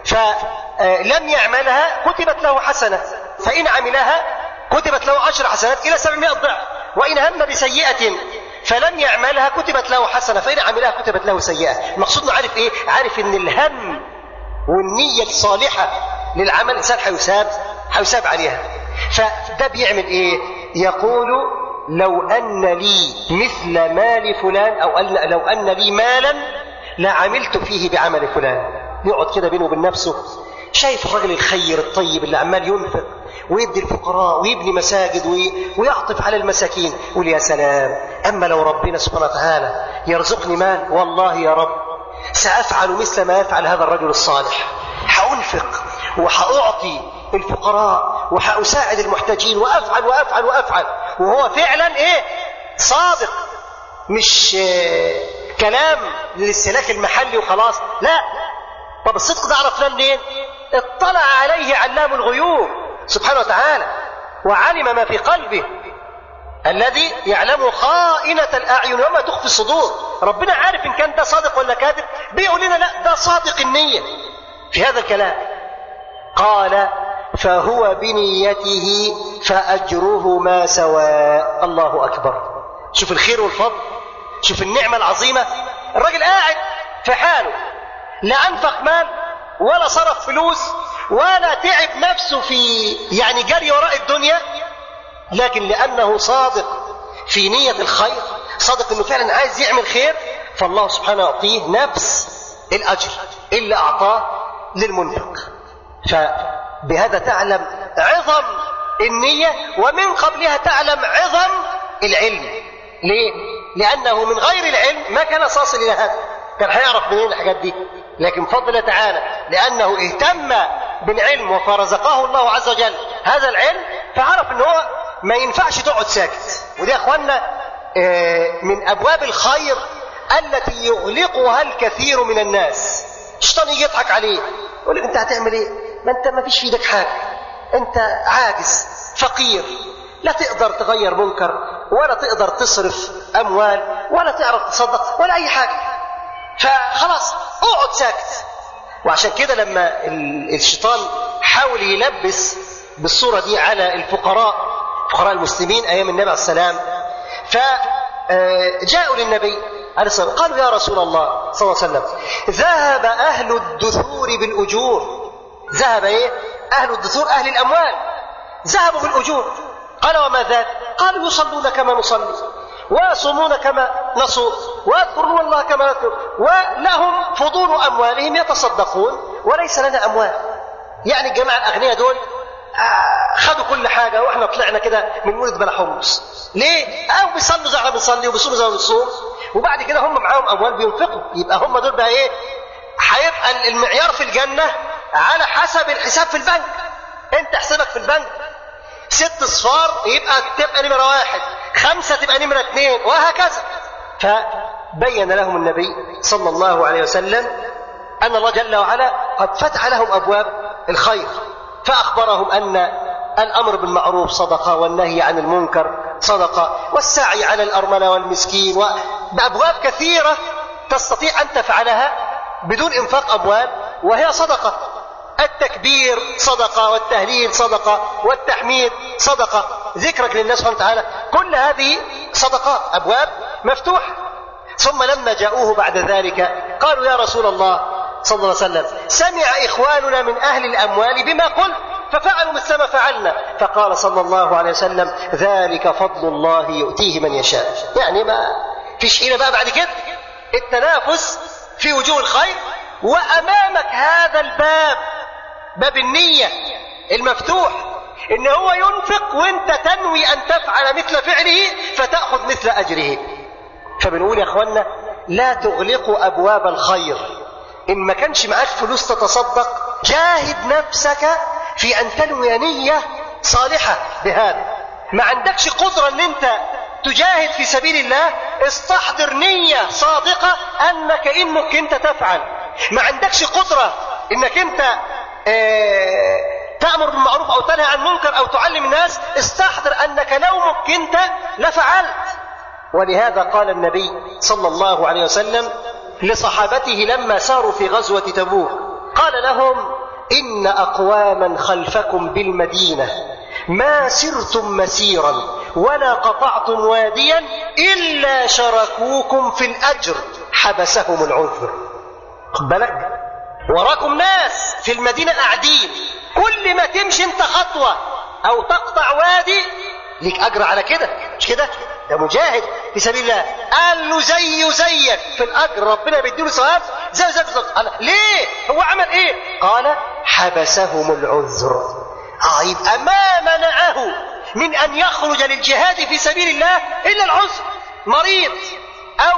فلم يعملها كتبت له حسنه فان عملها كتبت له عشر حسنات إلى سبعمائة ضعف وإن هم بسيئة فلم يعملها كتبت له حسنة فإن عملها كتبت له سيئة المقصود عارف إيه عارف إن الهم والنية الصالحة للعمل الإنسان هيساب هيساب عليها فده بيعمل إيه يقول لو أن لي مثل مال فلان أو لو أن لي مالا لعملت فيه بعمل فلان يقعد كده بينه وبين نفسه شايف الراجل الخير الطيب اللي عمال ينفق ويدي الفقراء ويبني مساجد ويعطف على المساكين يقول يا سلام أما لو ربنا سبحانه وتعالى يرزقني مال والله يا رب سأفعل مثل ما يفعل هذا الرجل الصالح حأنفق وحأعطي الفقراء وحأساعد المحتاجين وأفعل وأفعل وأفعل وهو فعلا إيه صادق مش كلام للاستهلاك المحلي وخلاص لا طب الصدق ده عرفناه منين اطلع عليه علام الغيوب سبحانه وتعالى وعلم ما في قلبه الذي يعلم خائنة الأعين وما تخفي الصدور ربنا عارف إن كان ده صادق ولا كاذب بيقول لنا لا ده صادق النية في هذا الكلام قال فهو بنيته فأجرهما سواء الله أكبر شوف الخير والفضل شوف النعمة العظيمة الراجل قاعد في حاله لا أنفق مال ولا صرف فلوس ولا تعب نفسه في يعني جري وراء الدنيا لكن لأنه صادق في نية الخير صادق أنه فعلا عايز يعمل خير فالله سبحانه يعطيه نفس الأجر اللي أعطاه للمنفق فبهذا تعلم عظم النية ومن قبلها تعلم عظم العلم ليه؟ لأنه من غير العلم ما كان صاصل إلى هذا كان هيعرف منين الحاجات دي لكن فضل تعالى لأنه اهتم بالعلم فرزقه الله عز وجل هذا العلم فعرف ان هو ما ينفعش تقعد ساكت ودي يا اخوانا من ابواب الخير التي يغلقها الكثير من الناس الشيطان يجي يضحك عليه يقول لك انت هتعمل ايه ما انت ما فيش في ايدك حاجه انت عاجز فقير لا تقدر تغير منكر ولا تقدر تصرف اموال ولا تعرف تصدق ولا اي حاجه فخلاص اقعد ساكت وعشان كده لما الشيطان حاول يلبس بالصورة دي على الفقراء فقراء المسلمين أيام النبي عليه السلام فجاءوا للنبي عليه الصلاة والسلام قالوا يا رسول الله صلى الله عليه وسلم ذهب أهل الدثور بالأجور ذهب إيه؟ أهل الدثور أهل الأموال ذهبوا بالأجور قال وما ذاك قالوا يصلون كما نصلي ويصومون كما نصوم ويذكرون الله كما نذكر ولهم فضول أموالهم يتصدقون وليس لنا أموال يعني الجماعة الأغنياء دول خدوا كل حاجة واحنا طلعنا كده من ولد بلا حمص ليه؟ أو بيصلوا زي ما بنصلي وبيصوموا زي ما بنصوم وبعد كده هم معاهم أموال بينفقوا يبقى هم دول بقى إيه؟ هيبقى المعيار في الجنة على حسب الحساب في البنك انت حسابك في البنك ست صفار يبقى تبقى نمرة واحد خمسة تبقى نمرة اثنين وهكذا فبين لهم النبي صلى الله عليه وسلم أن الله جل وعلا قد فتح لهم أبواب الخير فأخبرهم أن الأمر بالمعروف صدقة والنهي عن المنكر صدقة والسعي على الأرملة والمسكين وبأبواب كثيرة تستطيع أن تفعلها بدون إنفاق أموال وهي صدقة التكبير صدقة والتهليل صدقة والتحميد صدقة ذكرك لله سبحانه وتعالى كل هذه صدقات أبواب مفتوحة ثم لما جاءوه بعد ذلك قالوا يا رسول الله صلى الله عليه وسلم سمع إخواننا من أهل الأموال بما قلت ففعلوا مثل ما فعلنا فقال صلى الله عليه وسلم ذلك فضل الله يؤتيه من يشاء يعني ما فيش حيلة بقى بعد كده التنافس في وجوه الخير وأمامك هذا الباب باب النية المفتوح إن هو ينفق وأنت تنوي أن تفعل مثل فعله فتأخذ مثل أجره فبنقول يا أخوانا لا تغلقوا أبواب الخير إن ما كانش معاك فلوس تتصدق جاهد نفسك في أن تنوي نية صالحة بهذا ما عندكش قدرة أن أنت تجاهد في سبيل الله استحضر نية صادقة أنك إنك أنت تفعل ما عندكش قدرة أنك أنت اه تأمر بالمعروف أو تنهى عن المنكر أو تعلم الناس استحضر أنك لو مكنت لفعلت ولهذا قال النبي صلى الله عليه وسلم لصحابته لما ساروا في غزوة تبوك قال لهم إن أقواما خلفكم بالمدينة ما سرتم مسيرا ولا قطعتم واديا إلا شركوكم في الأجر حبسهم العذر خد بالك وراكم ناس في المدينة قاعدين كل ما تمشي انت خطوة أو تقطع وادي ليك أجر على كده مش كده ده مجاهد في سبيل الله قال له زيه زيك في الأجر ربنا بيديله ثواب زي زي بالظبط ليه هو عمل ايه قال حبسهم العذر اه يبقى ما منعه من أن يخرج للجهاد في سبيل الله إلا العذر مريض أو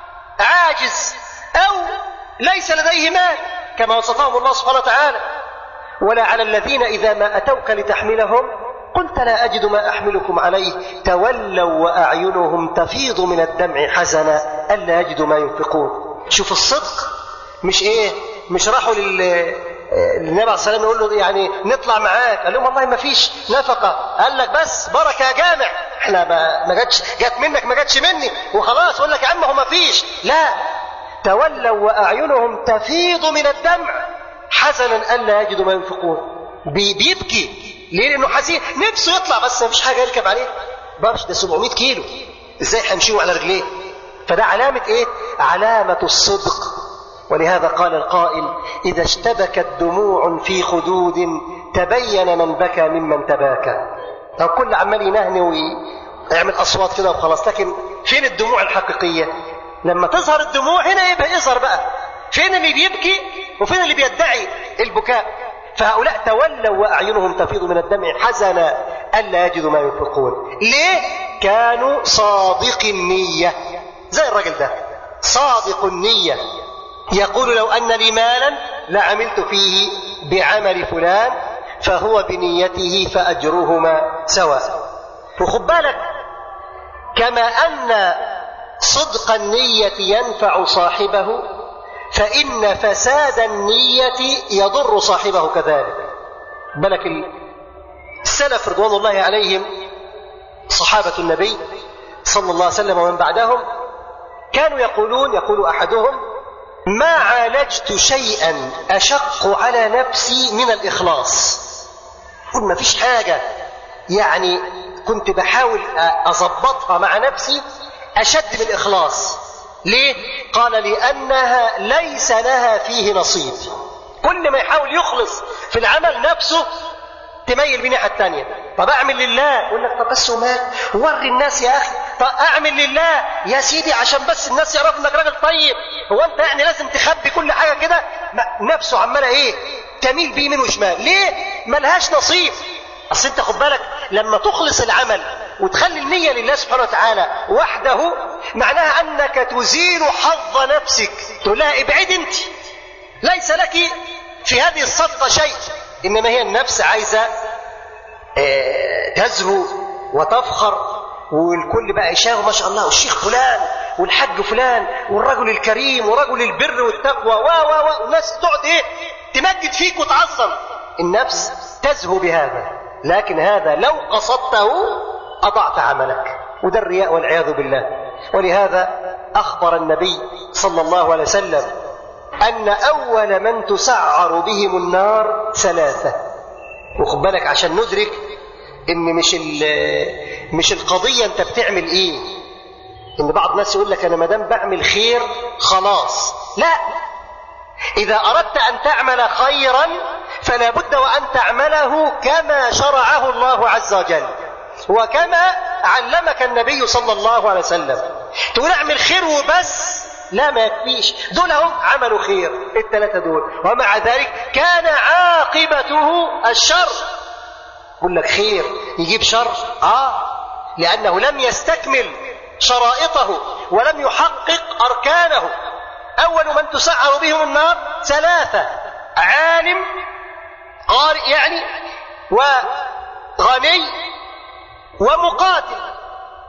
عاجز أو ليس لديه مال كما وصفهم الله سبحانه وتعالى ولا على الذين إذا ما أتوك لتحملهم قلت لا أجد ما أحملكم عليه تولوا وأعينهم تفيض من الدمع حزنا ألا يجدوا ما ينفقون شوف الصدق مش إيه مش راحوا لل النبي عليه الصلاه والسلام يقول له يعني نطلع معاك قال لهم والله ما فيش نفقه قال لك بس بركه يا جامع احنا ما ما جاتش جت منك ما جاتش مني وخلاص يقول لك يا عم هو ما فيش لا تولوا واعينهم تفيض من الدمع حزنا الا يجدوا ما ينفقون بي بيبكي ليه؟ لانه حزين نفسه يطلع بس ما فيش حاجه يركب عليه باش ده 700 كيلو ازاي هنشيله على رجليه فده علامه ايه؟ علامه الصدق ولهذا قال القائل إذا اشتبكت دموع في خدود تبين من بكى ممن تباكى لو كل عمال ينهني ويعمل أصوات كده وخلاص لكن فين الدموع الحقيقية لما تظهر الدموع هنا يبقى يظهر بقى فين اللي بيبكي وفين اللي بيدعي البكاء فهؤلاء تولوا وأعينهم تفيض من الدمع حزنا ألا يجدوا ما ينفقون ليه؟ كانوا صادق النية زي الراجل ده صادق النية يقول لو أن لي مالا لعملت فيه بعمل فلان فهو بنيته فأجرهما سواء وخد بالك كما أن صدق النية ينفع صاحبه فإن فساد النية يضر صاحبه كذلك بالك السلف رضوان الله عليهم صحابة النبي صلى الله عليه وسلم ومن بعدهم كانوا يقولون يقول أحدهم ما عالجت شيئا أشق على نفسي من الإخلاص قل ما فيش حاجة يعني كنت بحاول أضبطها مع نفسي أشد من الإخلاص ليه؟ قال لأنها ليس لها فيه نصيب كل ما يحاول يخلص في العمل نفسه تميل بناحية الثانية طب أعمل لله يقول لك طب بس ومال وري الناس يا أخي طب أعمل لله يا سيدي عشان بس الناس يعرفوا إنك راجل طيب هو أنت يعني لازم تخبي كل حاجة كده نفسه عمالة إيه تميل بيه يمين وشمال ليه ملهاش نصيب أصل أنت خد بالك لما تخلص العمل وتخلي النية لله سبحانه وتعالى وحده معناها أنك تزيل حظ نفسك تقول لها ابعد أنت ليس لك في هذه الصدقة شيء إنما هي النفس عايزة آه، تزهو وتفخر والكل بقى يشاهد ما شاء الله والشيخ فلان والحج فلان والرجل الكريم ورجل البر والتقوى و و و والناس تقعد ايه تمجد فيك وتعظم النفس تزهو بهذا لكن هذا لو قصدته اضعت عملك وده الرياء والعياذ بالله ولهذا اخبر النبي صلى الله عليه وسلم ان اول من تسعر بهم النار ثلاثه وخد بالك عشان ندرك ان مش مش القضيه انت بتعمل ايه ان بعض الناس يقول لك انا ما دام بعمل خير خلاص لا اذا اردت ان تعمل خيرا فلا بد وان تعمله كما شرعه الله عز وجل وكما علمك النبي صلى الله عليه وسلم تقول اعمل خير وبس لا ما يكفيش دول هم عملوا خير الثلاثه دول ومع ذلك كان عاقبته الشر يقول لك خير يجيب شر اه لانه لم يستكمل شرائطه ولم يحقق اركانه اول من تسعر بهم النار ثلاثه عالم قارئ يعني وغني ومقاتل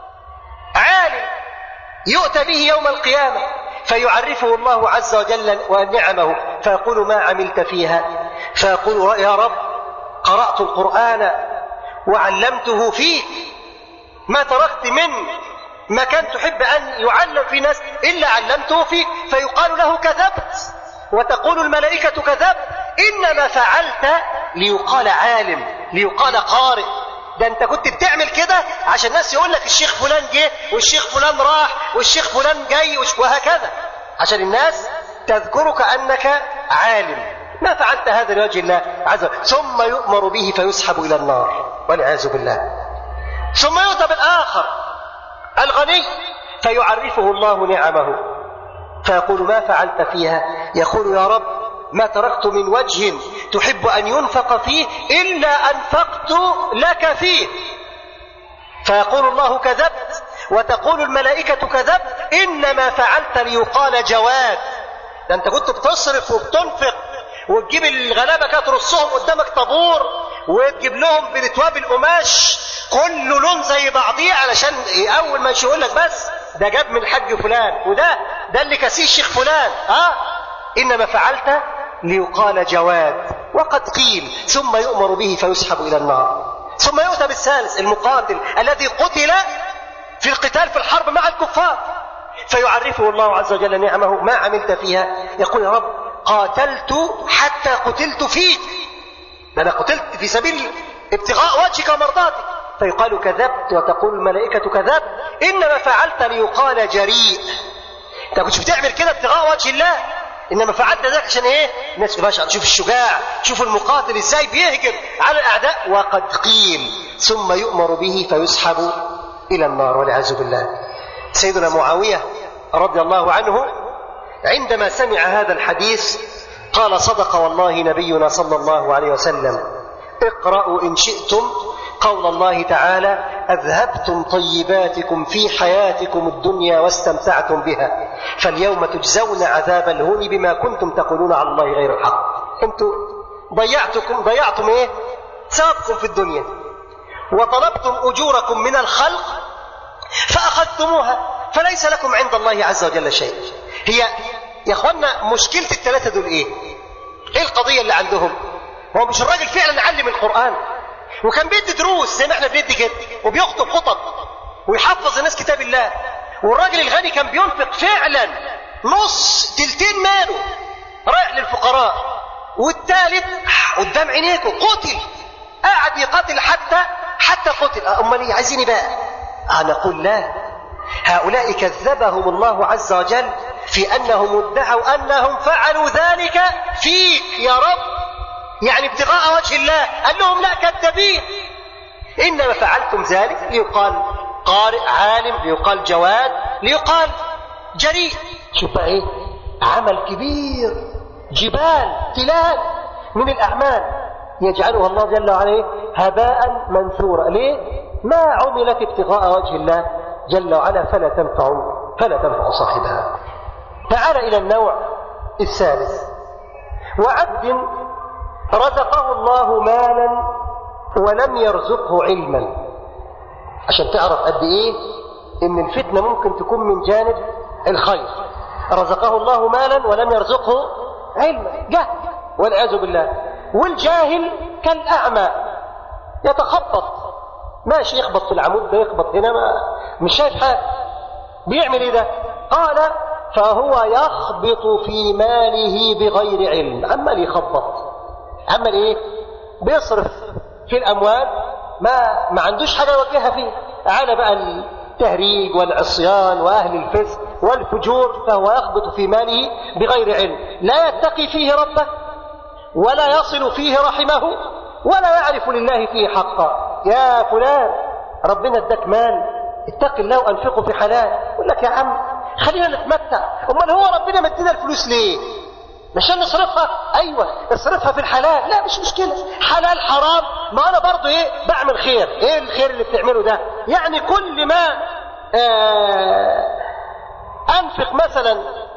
عالم يؤتى به يوم القيامه فيعرفه الله عز وجل ونعمه فيقول ما عملت فيها فيقول يا رب قرات القران وعلمته فيك ما تركت من مكان تحب أن يعلم في ناس إلا علمته فيك فيقال له كذبت وتقول الملائكة كذبت إنما فعلت ليقال عالم ليقال قارئ ده انت كنت بتعمل كده عشان الناس يقول لك الشيخ فلان جه والشيخ فلان راح والشيخ فلان جاي وهكذا عشان الناس تذكرك انك عالم ما فعلت هذا لوجه الله عز وجل ثم يؤمر به فيسحب الى النار والعياذ بالله ثم يؤتى بالاخر الغني فيعرفه الله نعمه فيقول ما فعلت فيها يقول يا رب ما تركت من وجه تحب ان ينفق فيه الا انفقت لك فيه فيقول الله كذبت وتقول الملائكه كذبت انما فعلت ليقال جواد ده انت كنت بتصرف وبتنفق وتجيب الغلابه كده ترصهم قدامك طابور وتجيب لهم بنتواب القماش كل لون زي بعضيه علشان اول ما يقول لك بس ده جاب من الحاج فلان وده ده اللي كسيه الشيخ فلان ها آه انما فعلت ليقال جواد وقد قيل ثم يؤمر به فيسحب الى النار ثم يؤتى بالثالث المقاتل الذي قتل في القتال في الحرب مع الكفار فيعرفه الله عز وجل نعمه ما عملت فيها يقول يا رب قاتلت حتى قتلت فيك ده انا قتلت في سبيل ابتغاء وجهك ومرضاتك فيقال كذبت وتقول الملائكة كذبت إنما فعلت ليقال جريء أنت كنت بتعمل كده ابتغاء وجه الله إنما فعلت ذلك عشان إيه؟ الناس ما شاء شوف الشجاع شوف المقاتل إزاي بيهجم على الأعداء وقد قيل ثم يؤمر به فيسحب إلى النار والعياذ بالله سيدنا معاوية رضي الله عنه عندما سمع هذا الحديث قال صدق والله نبينا صلى الله عليه وسلم اقرأوا إن شئتم قول الله تعالى اذهبتم طيباتكم في حياتكم الدنيا واستمتعتم بها فاليوم تجزون عذاب الهون بما كنتم تقولون على الله غير الحق انتم ضيعتكم ضيعتم ايه ثوابكم في الدنيا وطلبتم اجوركم من الخلق فاخذتموها فليس لكم عند الله عز وجل شيء هي يا اخوانا مشكله الثلاثه دول ايه ايه القضيه اللي عندهم هو مش الراجل فعلا علم القران وكان بيدي دروس زي ما احنا بندي كده وبيخطب خطب ويحفظ الناس كتاب الله والراجل الغني كان بينفق فعلا نص تلتين ماله رايح للفقراء والثالث قدام عينيكم قتل قاعد يقاتل حتى حتى قتل امال ايه عايزين بقى انا اقول لا هؤلاء كذبهم الله عز وجل في انهم ادعوا انهم فعلوا ذلك فيك يا رب يعني ابتغاء وجه الله قال لهم لا كذابين انما فعلتم ذلك ليقال قارئ عالم ليقال جواد ليقال جريء شوف بقى ايه عمل كبير جبال تلال من الاعمال يجعلها الله جل وعلا هباء منثورا ليه ما عملت ابتغاء وجه الله جل وعلا فلا تنفع فلا تنفع صاحبها تعال الى النوع الثالث وعبد رزقه الله مالا ولم يرزقه علما عشان تعرف قد ايه ان الفتنة ممكن تكون من جانب الخير رزقه الله مالا ولم يرزقه علما جهل والعياذ بالله والجاهل كالأعمى يتخبط ماشي يخبط في العمود ده يخبط هنا ما مش شايف حاجة بيعمل ايه ده قال فهو يخبط في ماله بغير علم عمال يخبط عمال ايه بيصرف في الاموال ما ما عندوش حاجه يوجهها فيه على بقى التهريج والعصيان واهل الفسق والفجور فهو يخبط في ماله بغير علم لا يتقي فيه ربه ولا يصل فيه رحمه ولا يعرف لله فيه حقا يا فلان ربنا اداك مال اتق الله وانفقه في حلال يقول لك يا عم خلينا نتمتع امال هو ربنا مدينا الفلوس ليه عشان نصرفها ايوه اصرفها في الحلال لا مش مشكله حلال حرام ما انا برضه ايه بعمل خير ايه الخير اللي بتعمله ده يعني كل ما آه انفق مثلا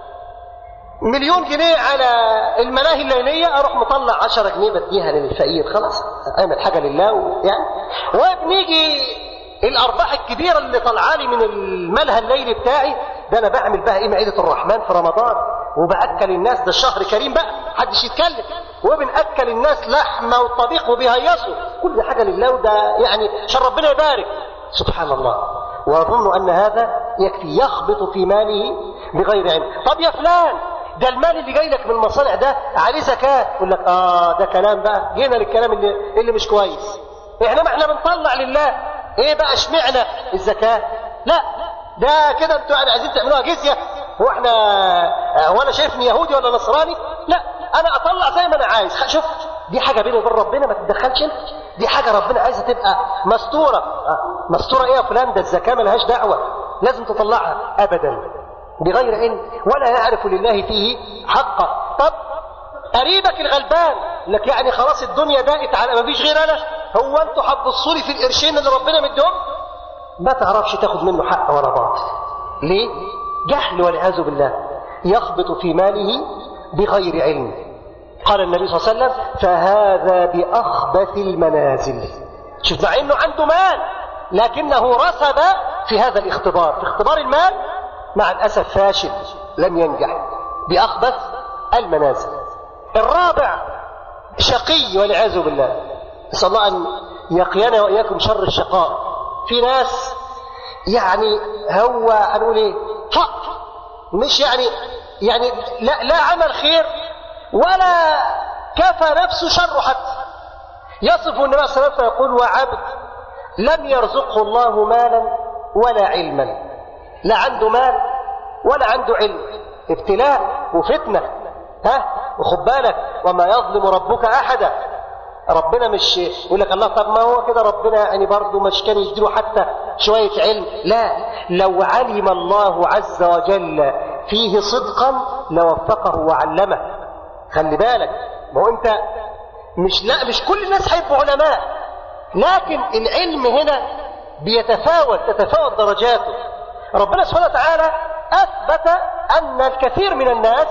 مليون جنيه على الملاهي الليلية أروح مطلع عشرة جنيه بديها للفقير خلاص أعمل حاجة لله يعني وبنيجي الأرباح الكبيرة اللي طالعالي من الملهى الليلي بتاعي ده أنا بعمل بقى إيه معيدة الرحمن في رمضان وبأكل الناس ده الشهر كريم بقى محدش يتكلم وبنأكل الناس لحمة وطبيخ وبيهيصوا كل حاجة لله وده يعني عشان ربنا يبارك سبحان الله وأظن أن هذا يكفي يخبط في ماله بغير علم طب يا فلان ده المال اللي جاي لك من المصانع ده عليه زكاة يقول لك اه ده كلام بقى جينا للكلام اللي, اللي مش كويس احنا ما احنا بنطلع لله ايه بقى اشمعنا الزكاة لا ده كده انتوا يعني عايزين تعملوها جزية هو احنا هو انا شايفني يهودي ولا نصراني لا انا اطلع زي ما انا عايز شوف دي حاجة بيني وبين ربنا ما تتدخلش انت دي حاجة ربنا عايزة تبقى مستورة آه. مستورة ايه يا فلان ده الزكاة ملهاش دعوة لازم تطلعها ابدا بغير علم ولا يعرف لله فيه حقا طب قريبك الغلبان لك يعني خلاص الدنيا ضاقت على ما فيش غير انا هو انتوا هتبصوا لي في القرشين اللي ربنا مديهم ما تعرفش تاخد منه حق ولا باطل ليه جهل والعياذ بالله يخبط في ماله بغير علم قال النبي صلى الله عليه وسلم فهذا بأخبث المنازل شوف مع انه عنده مال لكنه رسب في هذا الاختبار في اختبار المال مع الأسف فاشل لم ينجح بأخبث المنازل الرابع شقي والعياذ بالله نسأل الله أن يقينا وإياكم شر الشقاء في ناس يعني هو هنقول ايه فقر مش يعني يعني لا, لا عمل خير ولا كفى نفسه شر حتى يصف النبي صلى الله عليه وسلم يقول وعبد لم يرزقه الله مالا ولا علما لا عنده مال ولا عنده علم ابتلاء وفتنة ها وخد بالك وما يظلم ربك أحدا ربنا مش يقول لك الله طب ما هو كده ربنا يعني برضه مش كان يديله حتى شوية علم لا لو علم الله عز وجل فيه صدقا لوفقه وعلمه خلي بالك ما هو انت مش لا مش كل الناس هيبقوا علماء لكن العلم هنا بيتفاوت تتفاوت درجاته ربنا سبحانه وتعالى أثبت أن الكثير من الناس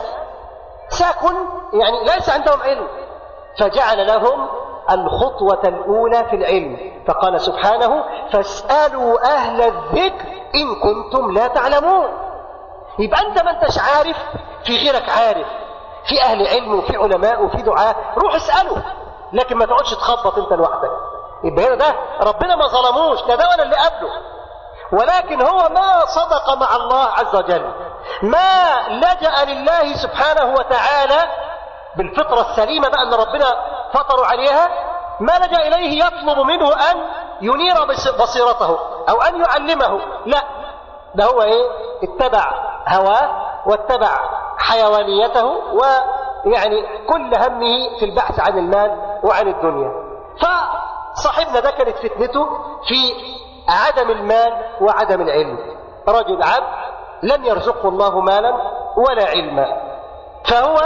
ساكن يعني ليس عندهم علم فجعل لهم الخطوة الأولى في العلم فقال سبحانه فاسألوا أهل الذكر إن كنتم لا تعلمون يبقى أنت ما أنتش عارف في غيرك عارف في أهل علم وفي علماء وفي دعاء روح اسأله لكن ما تقعدش تخبط أنت لوحدك يبقى هنا ده ربنا ما ظلموش ده ده ولا اللي قبله ولكن هو ما صدق مع الله عز وجل ما لجأ لله سبحانه وتعالى بالفطرة السليمة بقى اللي ربنا فطروا عليها ما لجأ إليه يطلب منه أن ينير بصيرته أو أن يعلمه لا ده هو إيه اتبع هواه واتبع حيوانيته ويعني كل همه في البحث عن المال وعن الدنيا فصاحبنا ده كانت فتنته في عدم المال وعدم العلم رجل عبد لم يرزقه الله مالا ولا علما فهو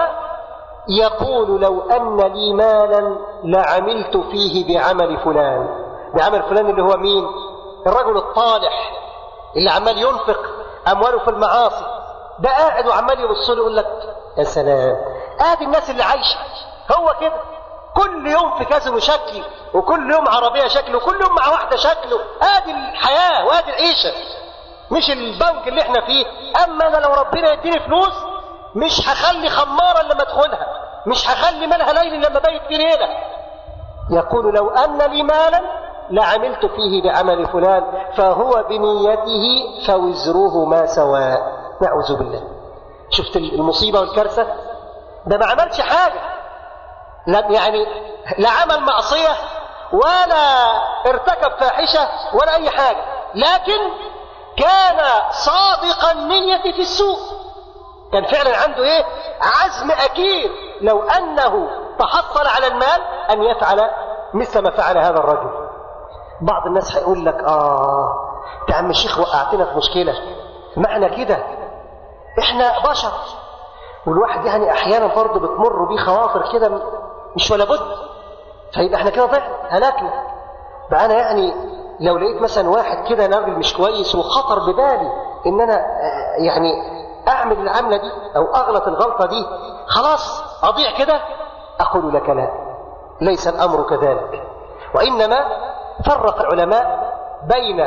يقول لو أن لي مالا لعملت فيه بعمل فلان بعمل فلان اللي هو مين الرجل الطالح اللي عمال ينفق أمواله في المعاصي ده قاعد وعمال يبص له يقول لك يا سلام ادي الناس اللي عايشه هو كده كل يوم في كازينو شكل وكل يوم عربيه شكل وكل يوم مع واحده شكل ادي الحياه وادي العيشه مش البنك اللي احنا فيه اما انا لو ربنا يديني فلوس مش هخلي خماره لما ادخلها مش هخلي مالها ليل لما بيت في ليله يقول لو ان لي مالا لعملت فيه بعمل فلان فهو بنيته فوزرهما سواء نعوذ بالله شفت المصيبه والكارثه ده ما عملش حاجه لم يعني لا عمل معصيه ولا ارتكب فاحشه ولا اي حاجه لكن كان صادق النيه في السوء كان فعلا عنده ايه عزم اكيد لو انه تحصل على المال ان يفعل مثل ما فعل هذا الرجل بعض الناس هيقول لك اه يا عم الشيخ وقعتنا في مشكله معنى كده احنا بشر والواحد يعني احيانا برضه بتمر بيه خواطر كده مش ولا بد فيبقى احنا كده ضعنا هلكنا بقى انا يعني لو لقيت مثلا واحد كده راجل مش كويس وخطر ببالي ان انا يعني اعمل العمله دي او اغلط الغلطه دي خلاص اضيع كده اقول لك لا ليس الامر كذلك وانما فرق العلماء بين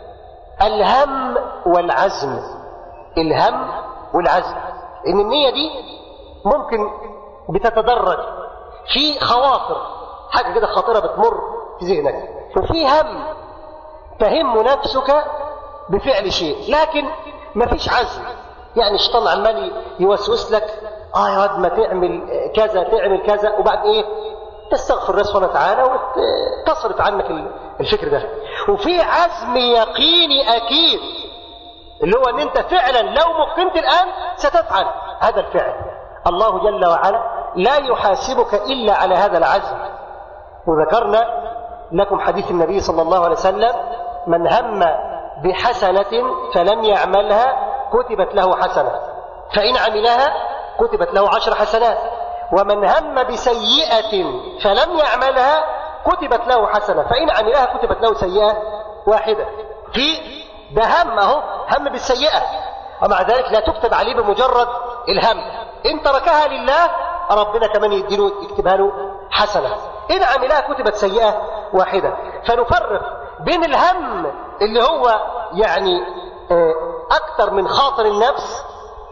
الهم والعزم الهم والعزم ان النيه دي ممكن بتتدرج في خواطر حاجه كده خاطره بتمر في ذهنك وفي هم تهم نفسك بفعل شيء لكن ما فيش عزم يعني الشيطان عمال يوسوس لك اه يا واد ما تعمل كذا تعمل كذا وبعد ايه تستغفر الله سبحانه وتعالى وتصرف عنك الفكر ده وفي عزم يقيني اكيد اللي هو ان انت فعلا لو مكنت الان ستفعل هذا الفعل الله جل وعلا لا يحاسبك الا على هذا العزم وذكرنا لكم حديث النبي صلى الله عليه وسلم من هم بحسنة فلم يعملها كتبت له حسنة فإن عملها كتبت له عشر حسنات ومن هم بسيئة فلم يعملها كتبت له حسنة فإن عملها كتبت له سيئة واحدة في ده هم أهو هم بالسيئة ومع ذلك لا تكتب عليه بمجرد الهم إن تركها لله ربنا كمان يديله يكتبها له حسنة إن عملها كتبت سيئة واحدة فنفرق بين الهم اللي هو يعني أكثر من خاطر النفس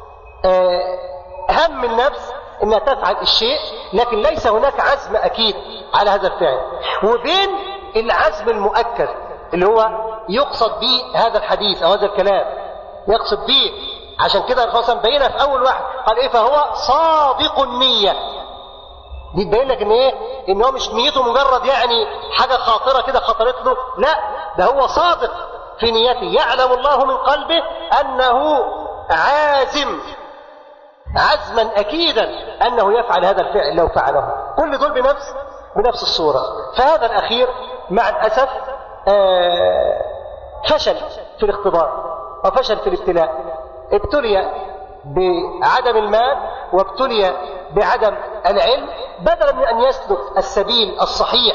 هم النفس انها تفعل الشيء لكن ليس هناك عزم اكيد على هذا الفعل وبين العزم المؤكد اللي هو يقصد به هذا الحديث او هذا الكلام يقصد به عشان كده الرسول صلى الله عليه وسلم بينها في اول واحد قال ايه فهو صادق النيه دي تبين لك ان ايه ان هو مش نيته مجرد يعني حاجه خاطره كده خطرت له لا ده هو صادق في نيته يعلم الله من قلبه انه عازم عزما اكيدا انه يفعل هذا الفعل لو فعله كل دول بنفس بنفس الصوره فهذا الاخير مع الاسف آه فشل في الاختبار وفشل في الابتلاء ابتلي بعدم المال وابتلي بعدم العلم بدلا من ان يسلك السبيل الصحيح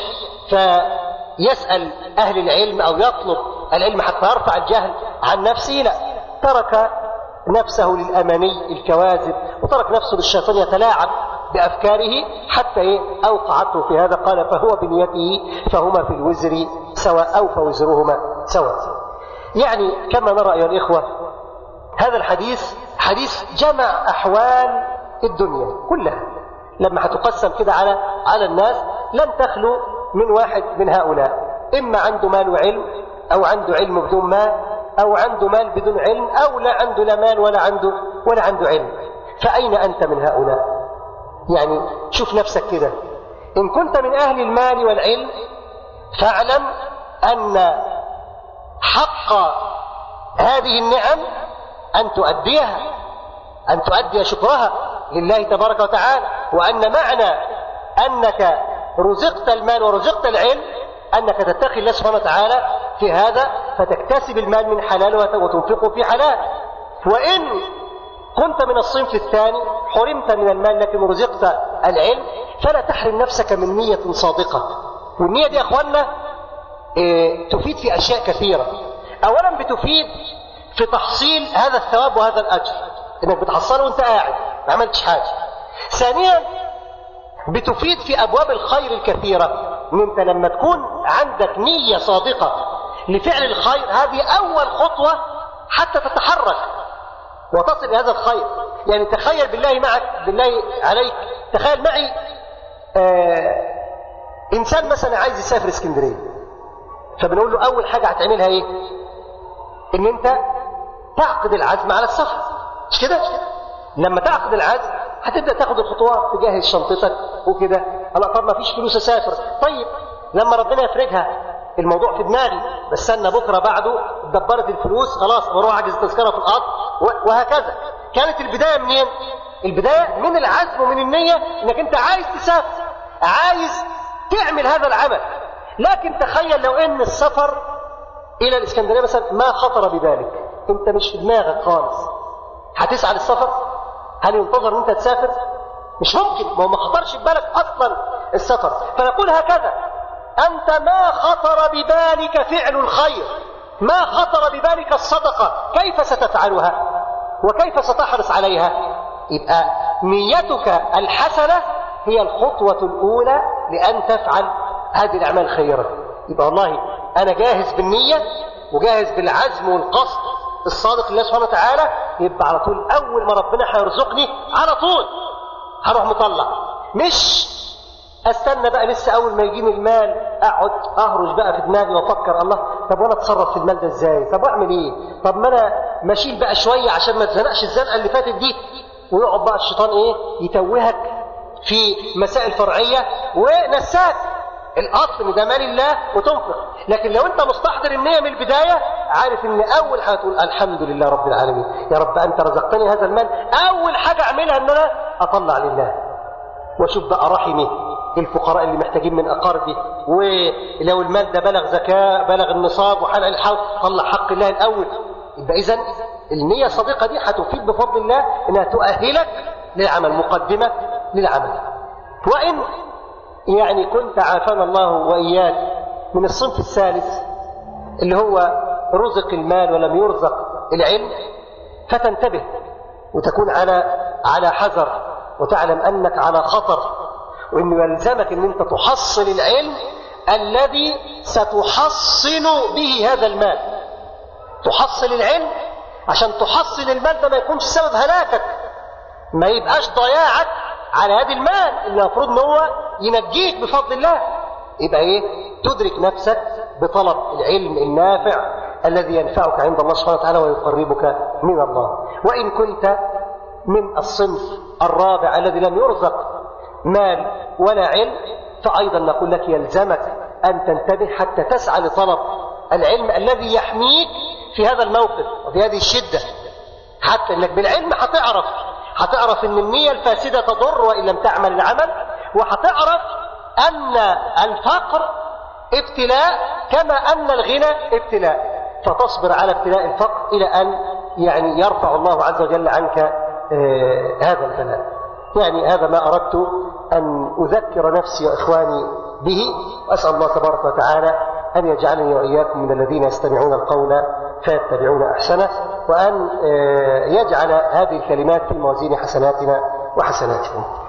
فيسال اهل العلم او يطلب العلم حتى يرفع الجهل عن نفسه لا ترك نفسه للأماني الكواذب وترك نفسه للشيطان يتلاعب بأفكاره حتى إيه أوقعته في هذا قال فهو بنيته فهما في الوزر سواء أو فوزرهما سواء يعني كما نرى أيها الإخوة هذا الحديث حديث جمع أحوال الدنيا كلها لما هتقسم كده على على الناس لن تخلو من واحد من هؤلاء إما عنده مال وعلم أو عنده علم بدون مال أو عنده مال بدون علم أو لا عنده لا مال ولا عنده ولا عنده علم فأين أنت من هؤلاء يعني شوف نفسك كده إن كنت من أهل المال والعلم فاعلم أن حق هذه النعم أن تؤديها أن تؤدي شكرها لله تبارك وتعالى وأن معنى أنك رزقت المال ورزقت العلم أنك تتقي الله سبحانه وتعالى في هذا فتكتسب المال من حلال وتنفقه في حلال وإن كنت من الصنف الثاني حرمت من المال لكن رزقت العلم فلا تحرم نفسك من نية صادقة والنية دي يا أخوانا إيه تفيد في أشياء كثيرة أولا بتفيد في تحصيل هذا الثواب وهذا الأجر إنك بتحصله وأنت قاعد ما عملتش حاجة ثانيا بتفيد في أبواب الخير الكثيرة إن أنت لما تكون عندك نية صادقة لفعل الخير هذه أول خطوة حتى تتحرك وتصل لهذا الخير يعني تخيل بالله معك بالله عليك تخيل معي آه إنسان مثلا عايز يسافر اسكندرية فبنقول له أول حاجة هتعملها إيه؟ إن أنت تعقد العزم على السفر مش كده؟ لما تعقد العزم هتبدا تاخد الخطوات تجهز شنطتك وكده انا طب ما فيش فلوس اسافر طيب لما ربنا يفرجها الموضوع في دماغي بس استنى بكره بعده دبرت الفلوس خلاص بروح احجز التذكره في القطر وهكذا كانت البدايه منين؟ البدايه من العزم ومن النيه انك انت عايز تسافر عايز تعمل هذا العمل لكن تخيل لو ان السفر الى الاسكندريه مثلا ما خطر ببالك انت مش في دماغك خالص هتسعى للسفر هل ينتظر ان انت تسافر مش ممكن ما هو ما خطرش ببالك اصلا السفر فنقول هكذا انت ما خطر ببالك فعل الخير ما خطر ببالك الصدقه كيف ستفعلها وكيف ستحرص عليها يبقى نيتك الحسنه هي الخطوه الاولى لان تفعل هذه الاعمال الخيره يبقى والله انا جاهز بالنيه وجاهز بالعزم والقصد الصادق لله سبحانه وتعالى يبقى على طول اول ما ربنا هيرزقني على طول هروح مطلع مش استنى بقى لسه اول ما يجيني المال اقعد اهرج بقى في دماغي وافكر الله طب وانا اتصرف في المال ده ازاي طب اعمل ايه طب ما انا ماشيل بقى شويه عشان ما اتزنقش الزنقه اللي فاتت دي ويقعد بقى الشيطان ايه يتوهك في مسائل فرعيه ونساك الاصل ان ده مال الله وتنفق لكن لو انت مستحضر النيه من البدايه عارف ان اول حاجه تقول الحمد لله رب العالمين يا رب انت رزقتني هذا المال اول حاجه اعملها ان انا اطلع لله واشوف بقى رحمي الفقراء اللي محتاجين من اقاربي ولو المال ده بلغ زكاه بلغ النصاب وحلق الحول طلع حق الله الاول يبقى اذا النيه الصديقه دي هتفيد بفضل الله انها تؤهلك للعمل مقدمه للعمل وان يعني كنت عافانا الله واياك من الصنف الثالث اللي هو رزق المال ولم يرزق العلم فتنتبه وتكون على على حذر وتعلم انك على خطر وانه يلزمك ان انت تحصل العلم الذي ستحصن به هذا المال تحصل العلم عشان تحصل المال ده ما يكونش سبب هلاكك ما يبقاش ضياعك على هذا المال اللي المفروض ان هو ينجيك بفضل الله يبقى ايه تدرك نفسك بطلب العلم النافع الذي ينفعك عند الله سبحانه وتعالى ويقربك من الله وان كنت من الصنف الرابع الذي لم يرزق مال ولا علم فايضا نقول لك يلزمك ان تنتبه حتى تسعى لطلب العلم الذي يحميك في هذا الموقف وفي هذه الشده حتى انك بالعلم هتعرف هتعرف ان النية الفاسدة تضر وان لم تعمل العمل وهتعرف ان الفقر ابتلاء كما ان الغنى ابتلاء فتصبر على ابتلاء الفقر الى ان يعني يرفع الله عز وجل عنك آه هذا البلاء يعني هذا ما اردت ان اذكر نفسي واخواني به واسال الله تبارك وتعالى ان يجعلني واياكم من الذين يستمعون القول فيتبعون احسنه وان يجعل هذه الكلمات في موازين حسناتنا وحسناتكم